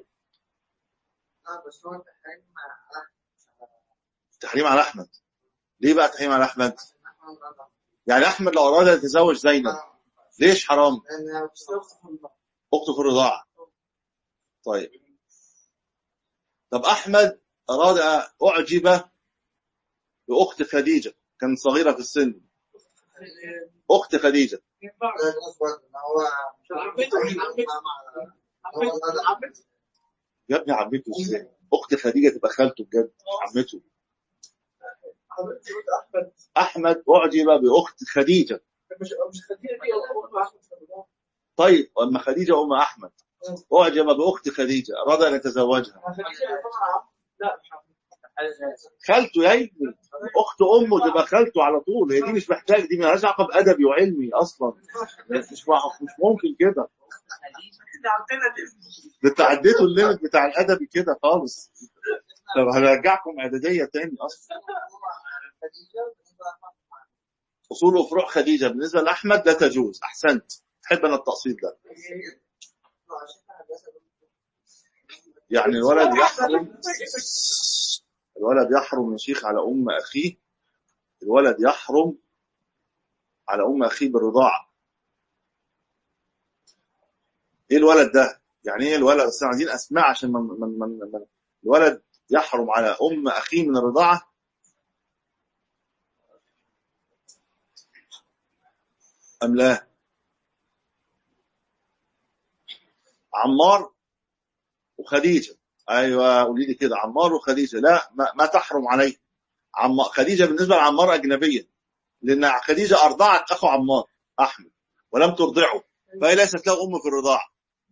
تحريم على احمد ليه بقى تحريم على احمد يعني احمد لو اراد ان يتزوج زينب ليش حرام اخته في الرضاعه طيب طب احمد اراد اعجب باخت خديجه كانت صغيره في السن اخت خديجه يا ابني عمته ازاي اخت خديجه تبقى خالته بجد عمته احمد اعجب باخت خديجه طيب اما خديجه ام احمد اعجب باخت خديجه اراد ان يتزوجها خالته يا ابني اخت امه تبقى خالته على طول هي دي مش محتاج دي مالهاش علاقه بادبي وعلمي اصلا مش مع- مش ممكن كده ده انت عديتوا الليمت بتاع الادبي كده خالص طب هرجعكم اعداديه تاني اصلا اصول وفروع خديجه بالنسبه لاحمد لا تجوز احسنت احب انا التقسيط ده يعني الولد يحرم الولد يحرم يا شيخ على ام اخيه الولد يحرم على ام اخيه بالرضاعه ايه الولد ده يعني ايه الولد بس عايزين اسماء عشان من من من من الولد يحرم على ام اخيه من الرضاعه ام لا عمار وخديجه ايوه قولي لي كده عمار وخديجه لا ما, ما تحرم عليه عم خديجه بالنسبه لعمار اجنبيه لان خديجه ارضعت اخو عمار احمد ولم ترضعه فهي ليست له ام في الرضاعه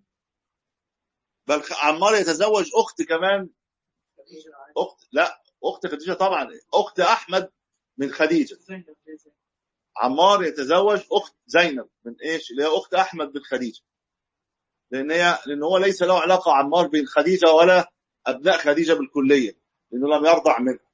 بل خ- عمار يتزوج اخت كمان اخت لا اخت خديجه طبعا اخت احمد من خديجه عمار يتزوج اخت زينب من ايش اللي هي اخت احمد من خديجه لان هي لان هو ليس له علاقه عمار بين خديجه ولا ابناء خديجه بالكليه لانه لم يرضع منها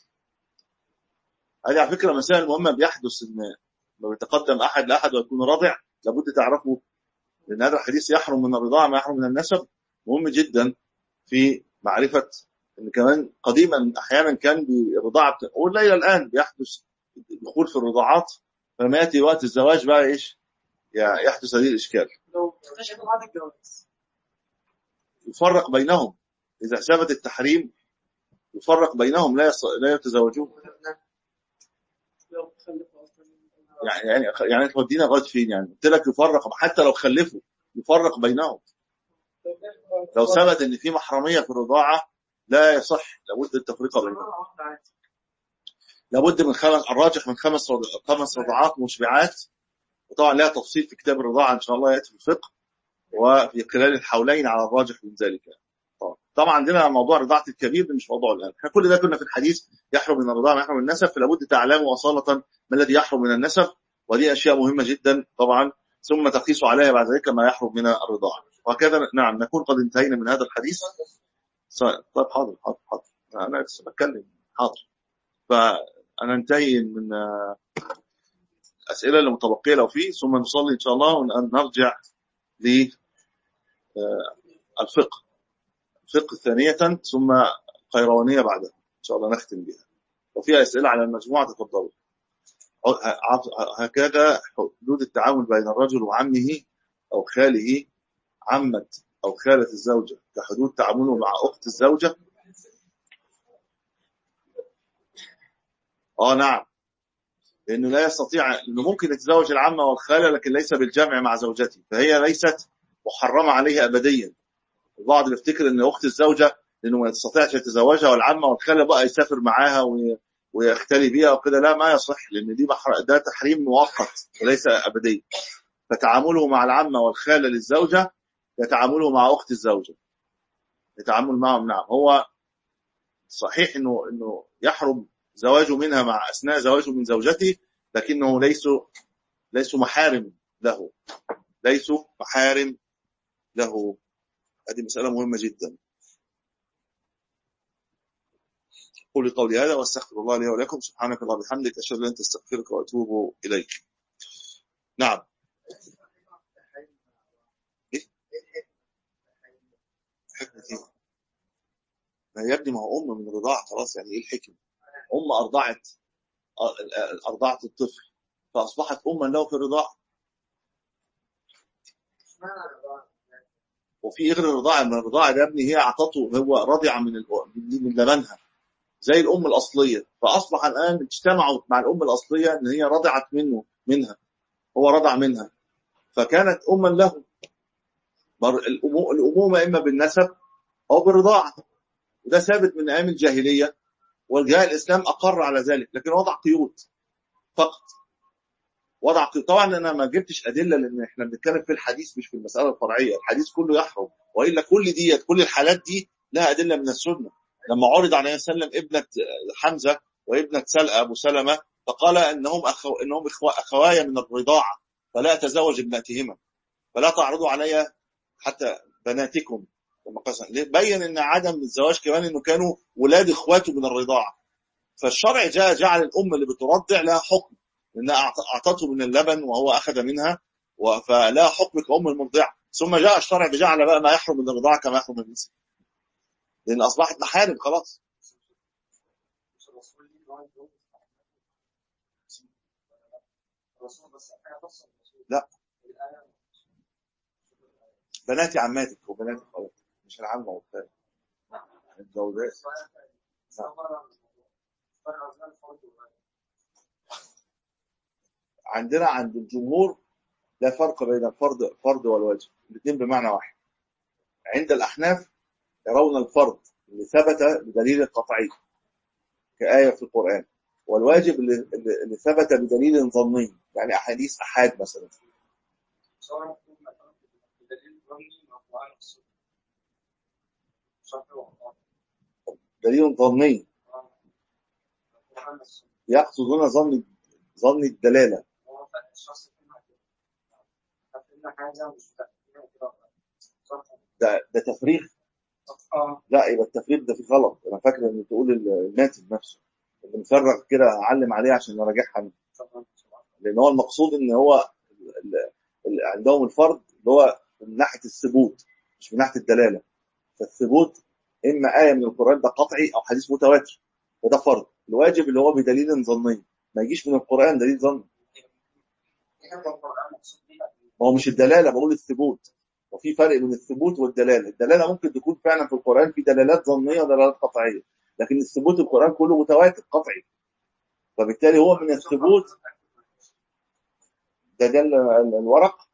هذه على فكره مسائل مهمه بيحدث ان لما يتقدم احد لاحد ويكون رضع لابد تعرفه لان هذا الحديث يحرم من الرضاعه ما يحرم من النسب مهم جدا في معرفه ان كمان قديما احيانا كان بالرضاعه بت- والى الان بيحدث دخول في الرضاعات فلما ياتي وقت الزواج بقى ايش؟ يع- يحدث هذه الاشكال لو اكتشفوا بعد الجواز يفرق بينهم اذا ثبت التحريم يفرق بينهم لا يص... لا يتزوجون لو خلفوا اصلا يعني يعني يعني تودينا لغايه فين يعني قلت لك يفرق حتى لو خلفوا يفرق بينهم لو ثبت ان في محرميه في الرضاعه لا يصح لابد التفرقه بينهم مرة واحدة عادي. لابد من خمس الراجح من خمس رض... خمس رضعات مشبعات وطبعا لها تفصيل في كتاب الرضاعه ان شاء الله ياتي في الفقه وفي خلال الحولين على الراجح من ذلك طبعا طبعا عندنا موضوع رضاعه الكبير ده مش موضوع الان احنا كل ده كنا في الحديث يحرم من الرضاعه ما يحرم من النسب فلابد تعلموا اصاله ما الذي يحرم من النسب ودي اشياء مهمه جدا طبعا ثم تقيس عليها بعد ذلك ما يحرم من الرضاعه وهكذا نعم نكون قد انتهينا من هذا الحديث س- طيب حاضر حاضر حاضر انا لسه بتكلم حاضر فانا انتهي من آه، الاسئله اللي متبقيه لو في ثم نصلي ان شاء الله ونرجع للفقه الفقه ثانيه ثم قيروانيه بعدها ان شاء الله نختم بها وفي اسئله على المجموعه تفضلوا ه- ه- هكذا حدود التعامل بين الرجل وعمه او خاله عمه او خاله الزوجه كحدود تعامله مع اخت الزوجه اه نعم لانه لا يستطيع انه ممكن يتزوج العمه والخاله لكن ليس بالجمع مع زوجته فهي ليست محرمه عليه ابديا البعض بيفتكر ان اخت الزوجه لانه ما يستطيعش يتزوجها والعمه والخاله بقى يسافر معاها وي- ويختلي بيها وكده لا ما يصح لان دي محر... ده تحريم مؤقت وليس ابدي فتعامله مع العمه والخاله للزوجه كتعامله مع اخت الزوجه التعامل معهم نعم هو صحيح انه انه يحرم زواجه منها مع اثناء زواجه من زوجته لكنه ليسوا ليسوا محارم له ليسوا محارم له هذه مسألة مهمة جدا قولي قولي هذا واستغفر الله لي ولكم سبحانك اللهم وبحمدك اشهد ان لا اله الا انت استغفرك واتوب اليك نعم ايه حكمة ايه ما يا ابني ما هو ام من الرضاعة خلاص يعني ايه الحكمة ام ارضعت أ- ارضعت الطفل فاصبحت اما له في الرضاعة وفي غير الرضاعة من الرضاعة ده ابني هي اعطته هو رضع من ال- من لبنها زي الام الاصليه فاصبح الان اجتمعوا مع الام الاصليه ان هي رضعت منه منها هو رضع منها فكانت اما له بر- الأمو- الامومه اما بالنسب او بالرضاعه وده ثابت من ايام الجاهليه وجاء الاسلام اقر على ذلك لكن وضع قيود فقط وضع قيود طبعا انا ما جبتش ادله لان احنا بنتكلم في الحديث مش في المساله الفرعيه الحديث كله يحرم والا كل ديت كل الحالات دي لها ادله من السنه لما عرض على النبي صلى الله عليه وسلم ابنه حمزه وابنه سلأ ابو سلمه فقال انهم أخو انهم إخوة اخوايا من الرضاعه فلا اتزوج ابنتهما فلا تعرضوا علي حتى بناتكم لما قسم ليه؟ بين ان عدم الزواج كمان انه كانوا ولاد اخواته من الرضاعه فالشرع جاء جعل الام اللي بترضع لها حكم انها أعط- اعطته من اللبن وهو اخذ منها و- فلا حكم كأم المرضعه ثم جاء الشرع بجعل بقى ما يحرم من الرضاعه كما يحرم من النساء لان اصبحت محارم خلاص مش الرسول ليه نوع يتجوز الرسول بس حاجه تفصل الرسول لا. الآية بنات عماتك وبنات خالاتك مش العمه والخال الزوجات عندنا عند الجمهور لا فرق بين الفرض فرض والواجب الاثنين بمعنى واحد عند الاحناف يرون الفرض اللي ثبت بدليل قطعي كآية في القرآن والواجب اللي, اللي اللي ثبت بدليل ظني يعني أحاديث أحاد مثلا سواء يكون مثلا بدليل ظني او قرآن السنة شرط والله دليل ظني قرآن السنة يقصدون ظن ظن الدلالة هو الشخص يفهمها كده فإن حاجة مش متأكدين كده صح؟ ده, ده تفريغ اه لا يبقى التفريغ ده فيه غلط أنا فاكر إن تقول الماتن نفسه اللي مفرغ كده أعلم عليه عشان أراجعها أنا. طبعا لأن هو المقصود إن هو ال- ال- ال- عندهم الفرض اللي هو من ناحية الثبوت مش من ناحية الدلالة فالثبوت اما ايه من القران ده قطعي او حديث متواتر وده فرض الواجب اللي هو بدليل ظني ما يجيش من القران دليل ظني كلمة القرآن مقصود بها ما هو مش الدلاله بقول الثبوت وفي فرق بين الثبوت والدلاله الدلاله ممكن تكون فعلا في القران في دلالات ظنيه ودلالات قطعيه لكن الثبوت القران كله متواتر قطعي فبالتالي هو من الثبوت ده ده ال- ال- الورق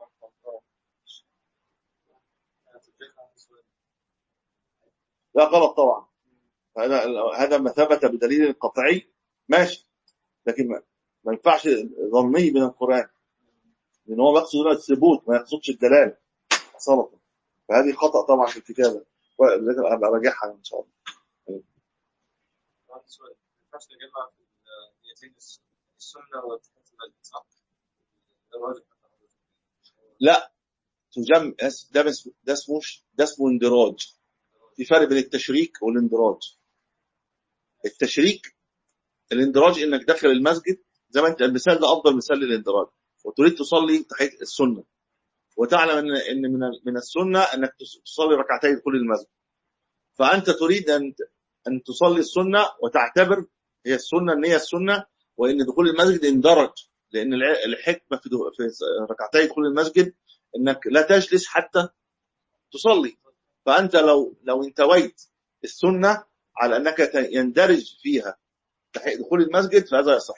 لا غلط طبعا هذا هذا ما ثبت بدليل قطعي ماشي لكن ما, ما ينفعش ظني من القران لان هو مقصود هنا الثبوت ما يقصدش الدلاله اصلا فهذه خطا طبعا في الكتابه ولازم ابقى راجعها ان شاء الله بعد سؤال ما ينفعش نجمع في النيتين السنة والتحية المسجد صح؟ ده الراجح لا تجمع ده اسمه ده اسمه ده اسمه اندراج في فرق بين التشريك والاندراج التشريك الاندراج انك داخل المسجد زي ما انت المثال ده افضل مثال للاندراج وتريد تصلي تحيه السنه وتعلم ان ان من من السنه انك تص- تصلي ركعتي دخول المسجد فانت تريد ان ان تصلي السنه وتعتبر هي السنه ان هي السنه وان دخول المسجد اندرج لان الع- الحكمه في دو- في ركعتي دخول المسجد انك لا تجلس حتى تصلي فانت لو لو انتويت السنه على انك ت- يندرج فيها تحقيق دخول المسجد فهذا يصح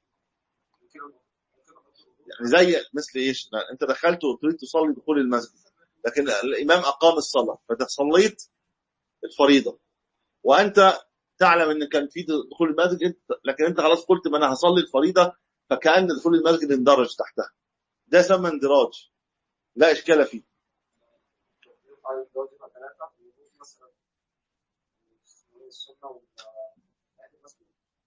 يعني زي مثل ايش انت دخلت وتريد تصلي دخول المسجد لكن الامام اقام الصلاه فانت صليت الفريضه وانت تعلم ان كان في دخول المسجد لكن انت خلاص قلت ما انا هصلي الفريضه فكان دخول المسجد اندرج تحتها ده يسمى اندراج لا اشكال فيه يقال الواجب ثلاثة ويجوز مثلا السنة والتحية المسجد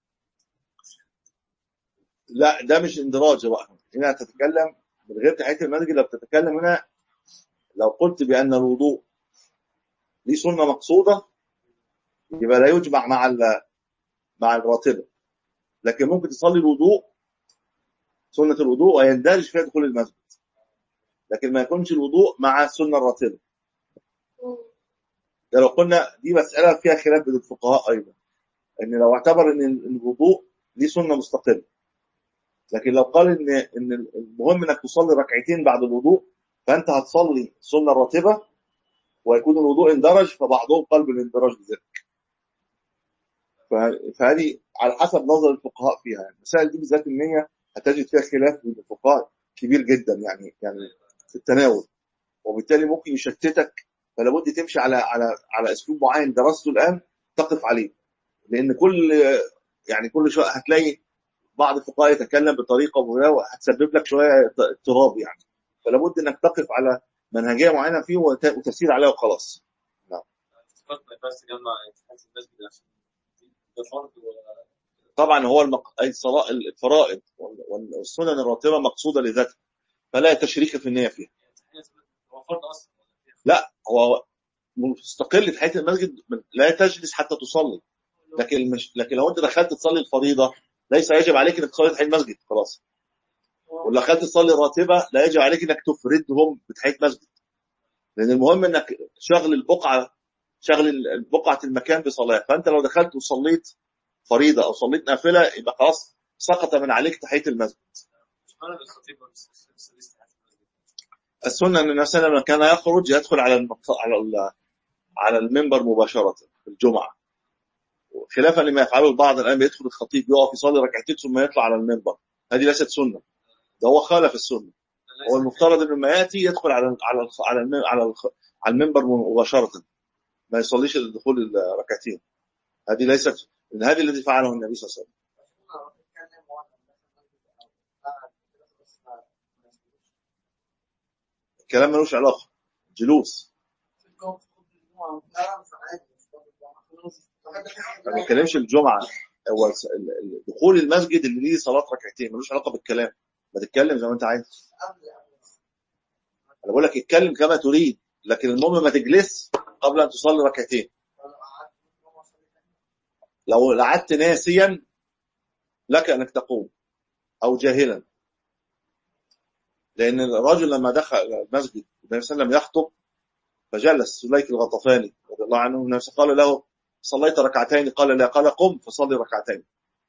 لا ده مش اندراج بقى هنا تتكلم من غير تحيه المسجد لو بتتكلم هنا لو قلت بان الوضوء ليه سنه مقصوده يبقى لا يجمع مع ال- مع الراتبه لكن ممكن تصلي الوضوء سنه الوضوء ويندرج فيها دخول المسجد لكن ما يكونش الوضوء مع السنه الراتبه ده لو قلنا دي مساله فيها خلاف بين الفقهاء ايضا ان لو اعتبر ان الوضوء ليه سنه مستقله لكن لو قال ان ان المهم انك تصلي ركعتين بعد الوضوء فانت هتصلي السنه الراتبه ويكون الوضوء اندرج فبعضهم قال بالاندراج بذلك ف- فهذه على حسب نظر الفقهاء فيها يعني المسائل دي بالذات النية هتجد فيها خلاف بين الفقهاء كبير جدا يعني يعني في التناول وبالتالي ممكن يشتتك فلا بد تمشي على على على اسلوب معين درسته الان تقف عليه لان كل يعني كل شويه هتلاقي بعض الفقهاء يتكلم بطريقه معينه وهتسبب لك شويه اضطراب يعني فلا بد انك تقف على منهجيه معينه فيه وت- وتسير عليها وخلاص افتكرت ما ينفعش تجمع تحية المسجد عشان ده فرض و- طبعا هو المق... أي الصلاة الفرائض وال- وال- والسنن الراتبه مقصوده لذاتها فلا تشريك في النيه فيها تحية المسجد هو فرض اصلا لا هو مستقل في حياه المسجد لا تجلس حتى تصلي لكن مش لكن لو انت دخلت تصلي الفريضه ليس يجب عليك انك تصلي تحيه المسجد خلاص ولو دخلت تصلي الراتبه لا يجب عليك انك تفردهم بتحيه مسجد لان المهم انك شغل البقعه شغل ال- بقعه المكان بصلاه فانت لو دخلت وصليت فريضه او صليت نافله يبقى خلاص سقط من عليك تحيه المسجد سبحان الخطيب والسلسلة تحية المسجد السنه ان النبي صلى الله عليه وسلم لما كان يخرج يدخل على المقص... على ال... على المنبر مباشره في الجمعه خلافا لما يفعله البعض الان بيدخل الخطيب يقف يصلي ركعتين ثم يطلع على المنبر هذه ليست سنه ده هو خالف السنه هو المفترض انه لما ياتي يدخل على على الخ- على الم- على الخ- على المنبر مباشره ما يصليش الدخول الركعتين هذه ليست إن هذه الذي فعله النبي صلى الله عليه وسلم بتكلم وانا داخل المسجد او قاعد كده بس ما ما يسجدش. الكلام ملوش علاقه جلوس في الجو في خطبة الجمعة لا مش عادي مش خطبة الجمعة خلاص ما بنتكلمش الجمعه هو الس- ال- ال- دخول المسجد اللي ليه صلاه ركعتين ملوش علاقه بالكلام ما تتكلم زي ما انت عايز قبل قبل انا بقول لك اتكلم كما تريد لكن المهم ما تجلس قبل ان تصلي ركعتين لو قعدت في الجمعة صلي تاني لو قعدت ناسيا لك انك تقوم او جاهلا لان الرجل لما دخل المسجد النبي صلى الله عليه وسلم يخطب فجلس سليك الغطفاني رضي الله عنه النبي قال له صليت ركعتين قال لا قال قم فصلي ركعتين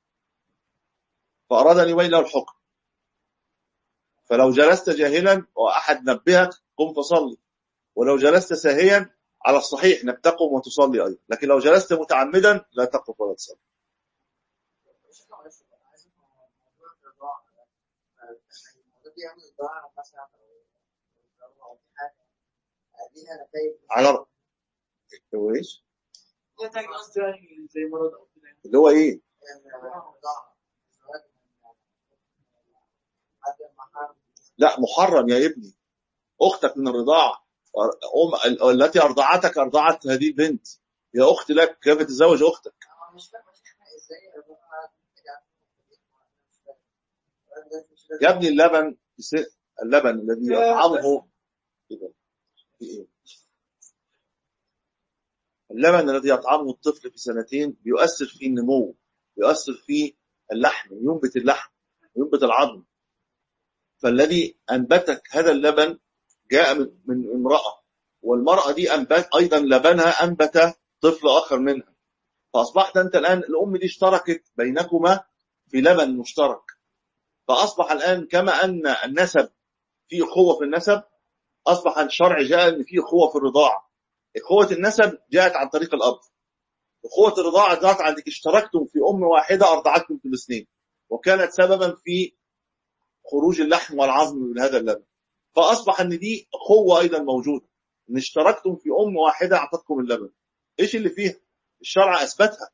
فأراد أن يبين له الحكم فلو جلست جاهلا وأحد نبهك قم فصلي ولو جلست ساهيا على الصحيح انك تقوم وتصلي ايضا لكن لو جلست متعمدا لا تقم ولا تصلي على هو ايش؟ زي مرض اللي هو ايه؟ لا محرم يا ابني اختك من الرضاعه أم ال- التي ارضعتك ارضعت هذه البنت يا اخت لك كيف تتزوج اختك يا ابني اللبن بس- اللبن الذي يطعمه كده. في إيه؟ اللبن الذي يطعمه الطفل في سنتين بيؤثر في النمو بيؤثر في اللحم ينبت اللحم ينبت العظم فالذي انبتك هذا اللبن جاء من من امراه والمراه دي انبت ايضا لبنها انبت طفل اخر منها فاصبحت انت الان الام دي اشتركت بينكما في لبن مشترك فاصبح الان كما ان النسب في اخوه في النسب اصبح الشرع جاء ان في اخوه في الرضاعه اخوه النسب جاءت عن طريق الاب اخوه الرضاعه جاءت عندك اشتركتم في ام واحده ارضعتكم في الاثنين وكانت سببا في خروج اللحم والعظم من هذا اللبن فاصبح ان دي اخوه ايضا موجوده ان اشتركتم في ام واحده اعطتكم اللبن ايش اللي فيها الشرع اثبتها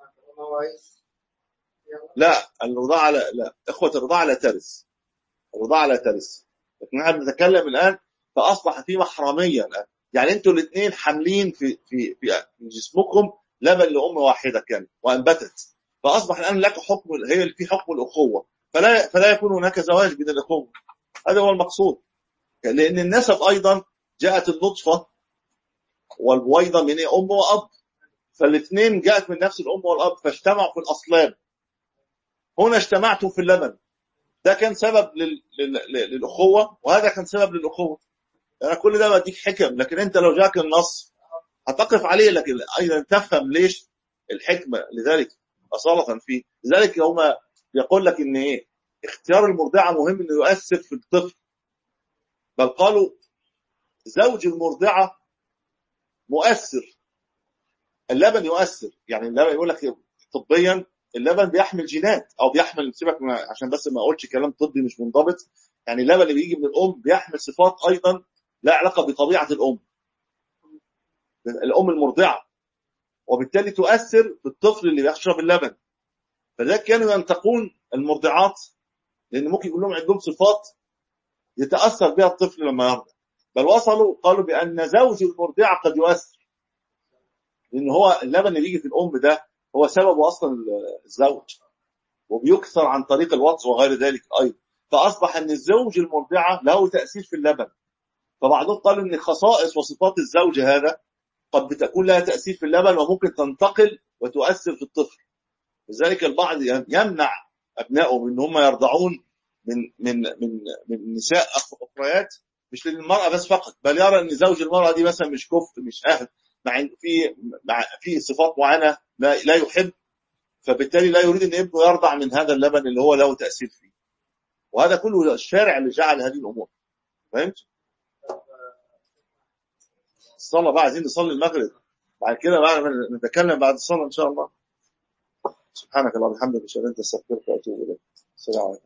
لا الرضاعه لا, لا اخوه الرضاعه لا ترث الرضاعه لا ترث لكن احنا بنتكلم الان فاصبح في محرميه الان يعني انتوا الاثنين حاملين في في في في جسمكم لبن لام واحده كان وانبتت فاصبح الان لك حكم هي اللي في حكم الاخوه فلا فلا يكون هناك زواج بين الاخوه هذا هو المقصود لان النسب ايضا جاءت النطفه والبويضه من ام واب فالاثنين جاءت من نفس الام والاب فاجتمعوا في الاصلاب هنا اجتمعتم في اللبن ده كان سبب لل... لل... لل- للاخوه وهذا كان سبب للاخوه انا كل ده بديك حكم لكن انت لو جاك النص هتقف عليه لكن ايضا تفهم ليش الحكمه لذلك اصاله فيه لذلك هما يقول لك ان ايه اختيار المرضعه مهم انه يؤثر في الطفل بل قالوا زوج المرضعه مؤثر اللبن يؤثر يعني اللبن يقول لك طبيا اللبن بيحمل جينات او بيحمل سيبك من- عشان بس ما اقولش كلام طبي مش منضبط يعني اللبن اللي بيجي من الام بيحمل صفات ايضا لها علاقه بطبيعه الام الام المرضعه وبالتالي تؤثر في الطفل اللي بيشرب اللبن فلذلك كانوا ينتقون المرضعات لان ممكن يكون لهم عندهم صفات يتاثر بها الطفل لما يرضع بل وصلوا قالوا بان زوج المرضعه قد يؤثر لان هو اللبن اللي بيجي في الام ده هو سببه اصلا الزوج وبيكثر عن طريق الوطس وغير ذلك ايضا فاصبح ان الزوج المرضعه له تاثير في اللبن فبعضهم قالوا ان خصائص وصفات الزوج هذا قد بتكون لها تاثير في اللبن وممكن تنتقل وتؤثر في الطفل لذلك البعض يمنع ابنائه من ان هم يرضعون من من من من نساء أخ- اخريات مش للمراه بس فقط بل يرى ان زوج المراه دي مثلا مش كفء مش اهل مع إن في مع في صفات معينه لا, لا يحب فبالتالي لا يريد ان ابنه يرضع من هذا اللبن اللي هو له تاثير فيه وهذا كله الشارع اللي جعل هذه الامور فهمت؟ الصلاه بقى عايزين نصلي المغرب بعد كده بقى نتكلم بعد الصلاه ان شاء الله سبحانك اللهم وبحمدك اشهد ان لا اله الا انت استغفرك واتوب اليك السلام عليكم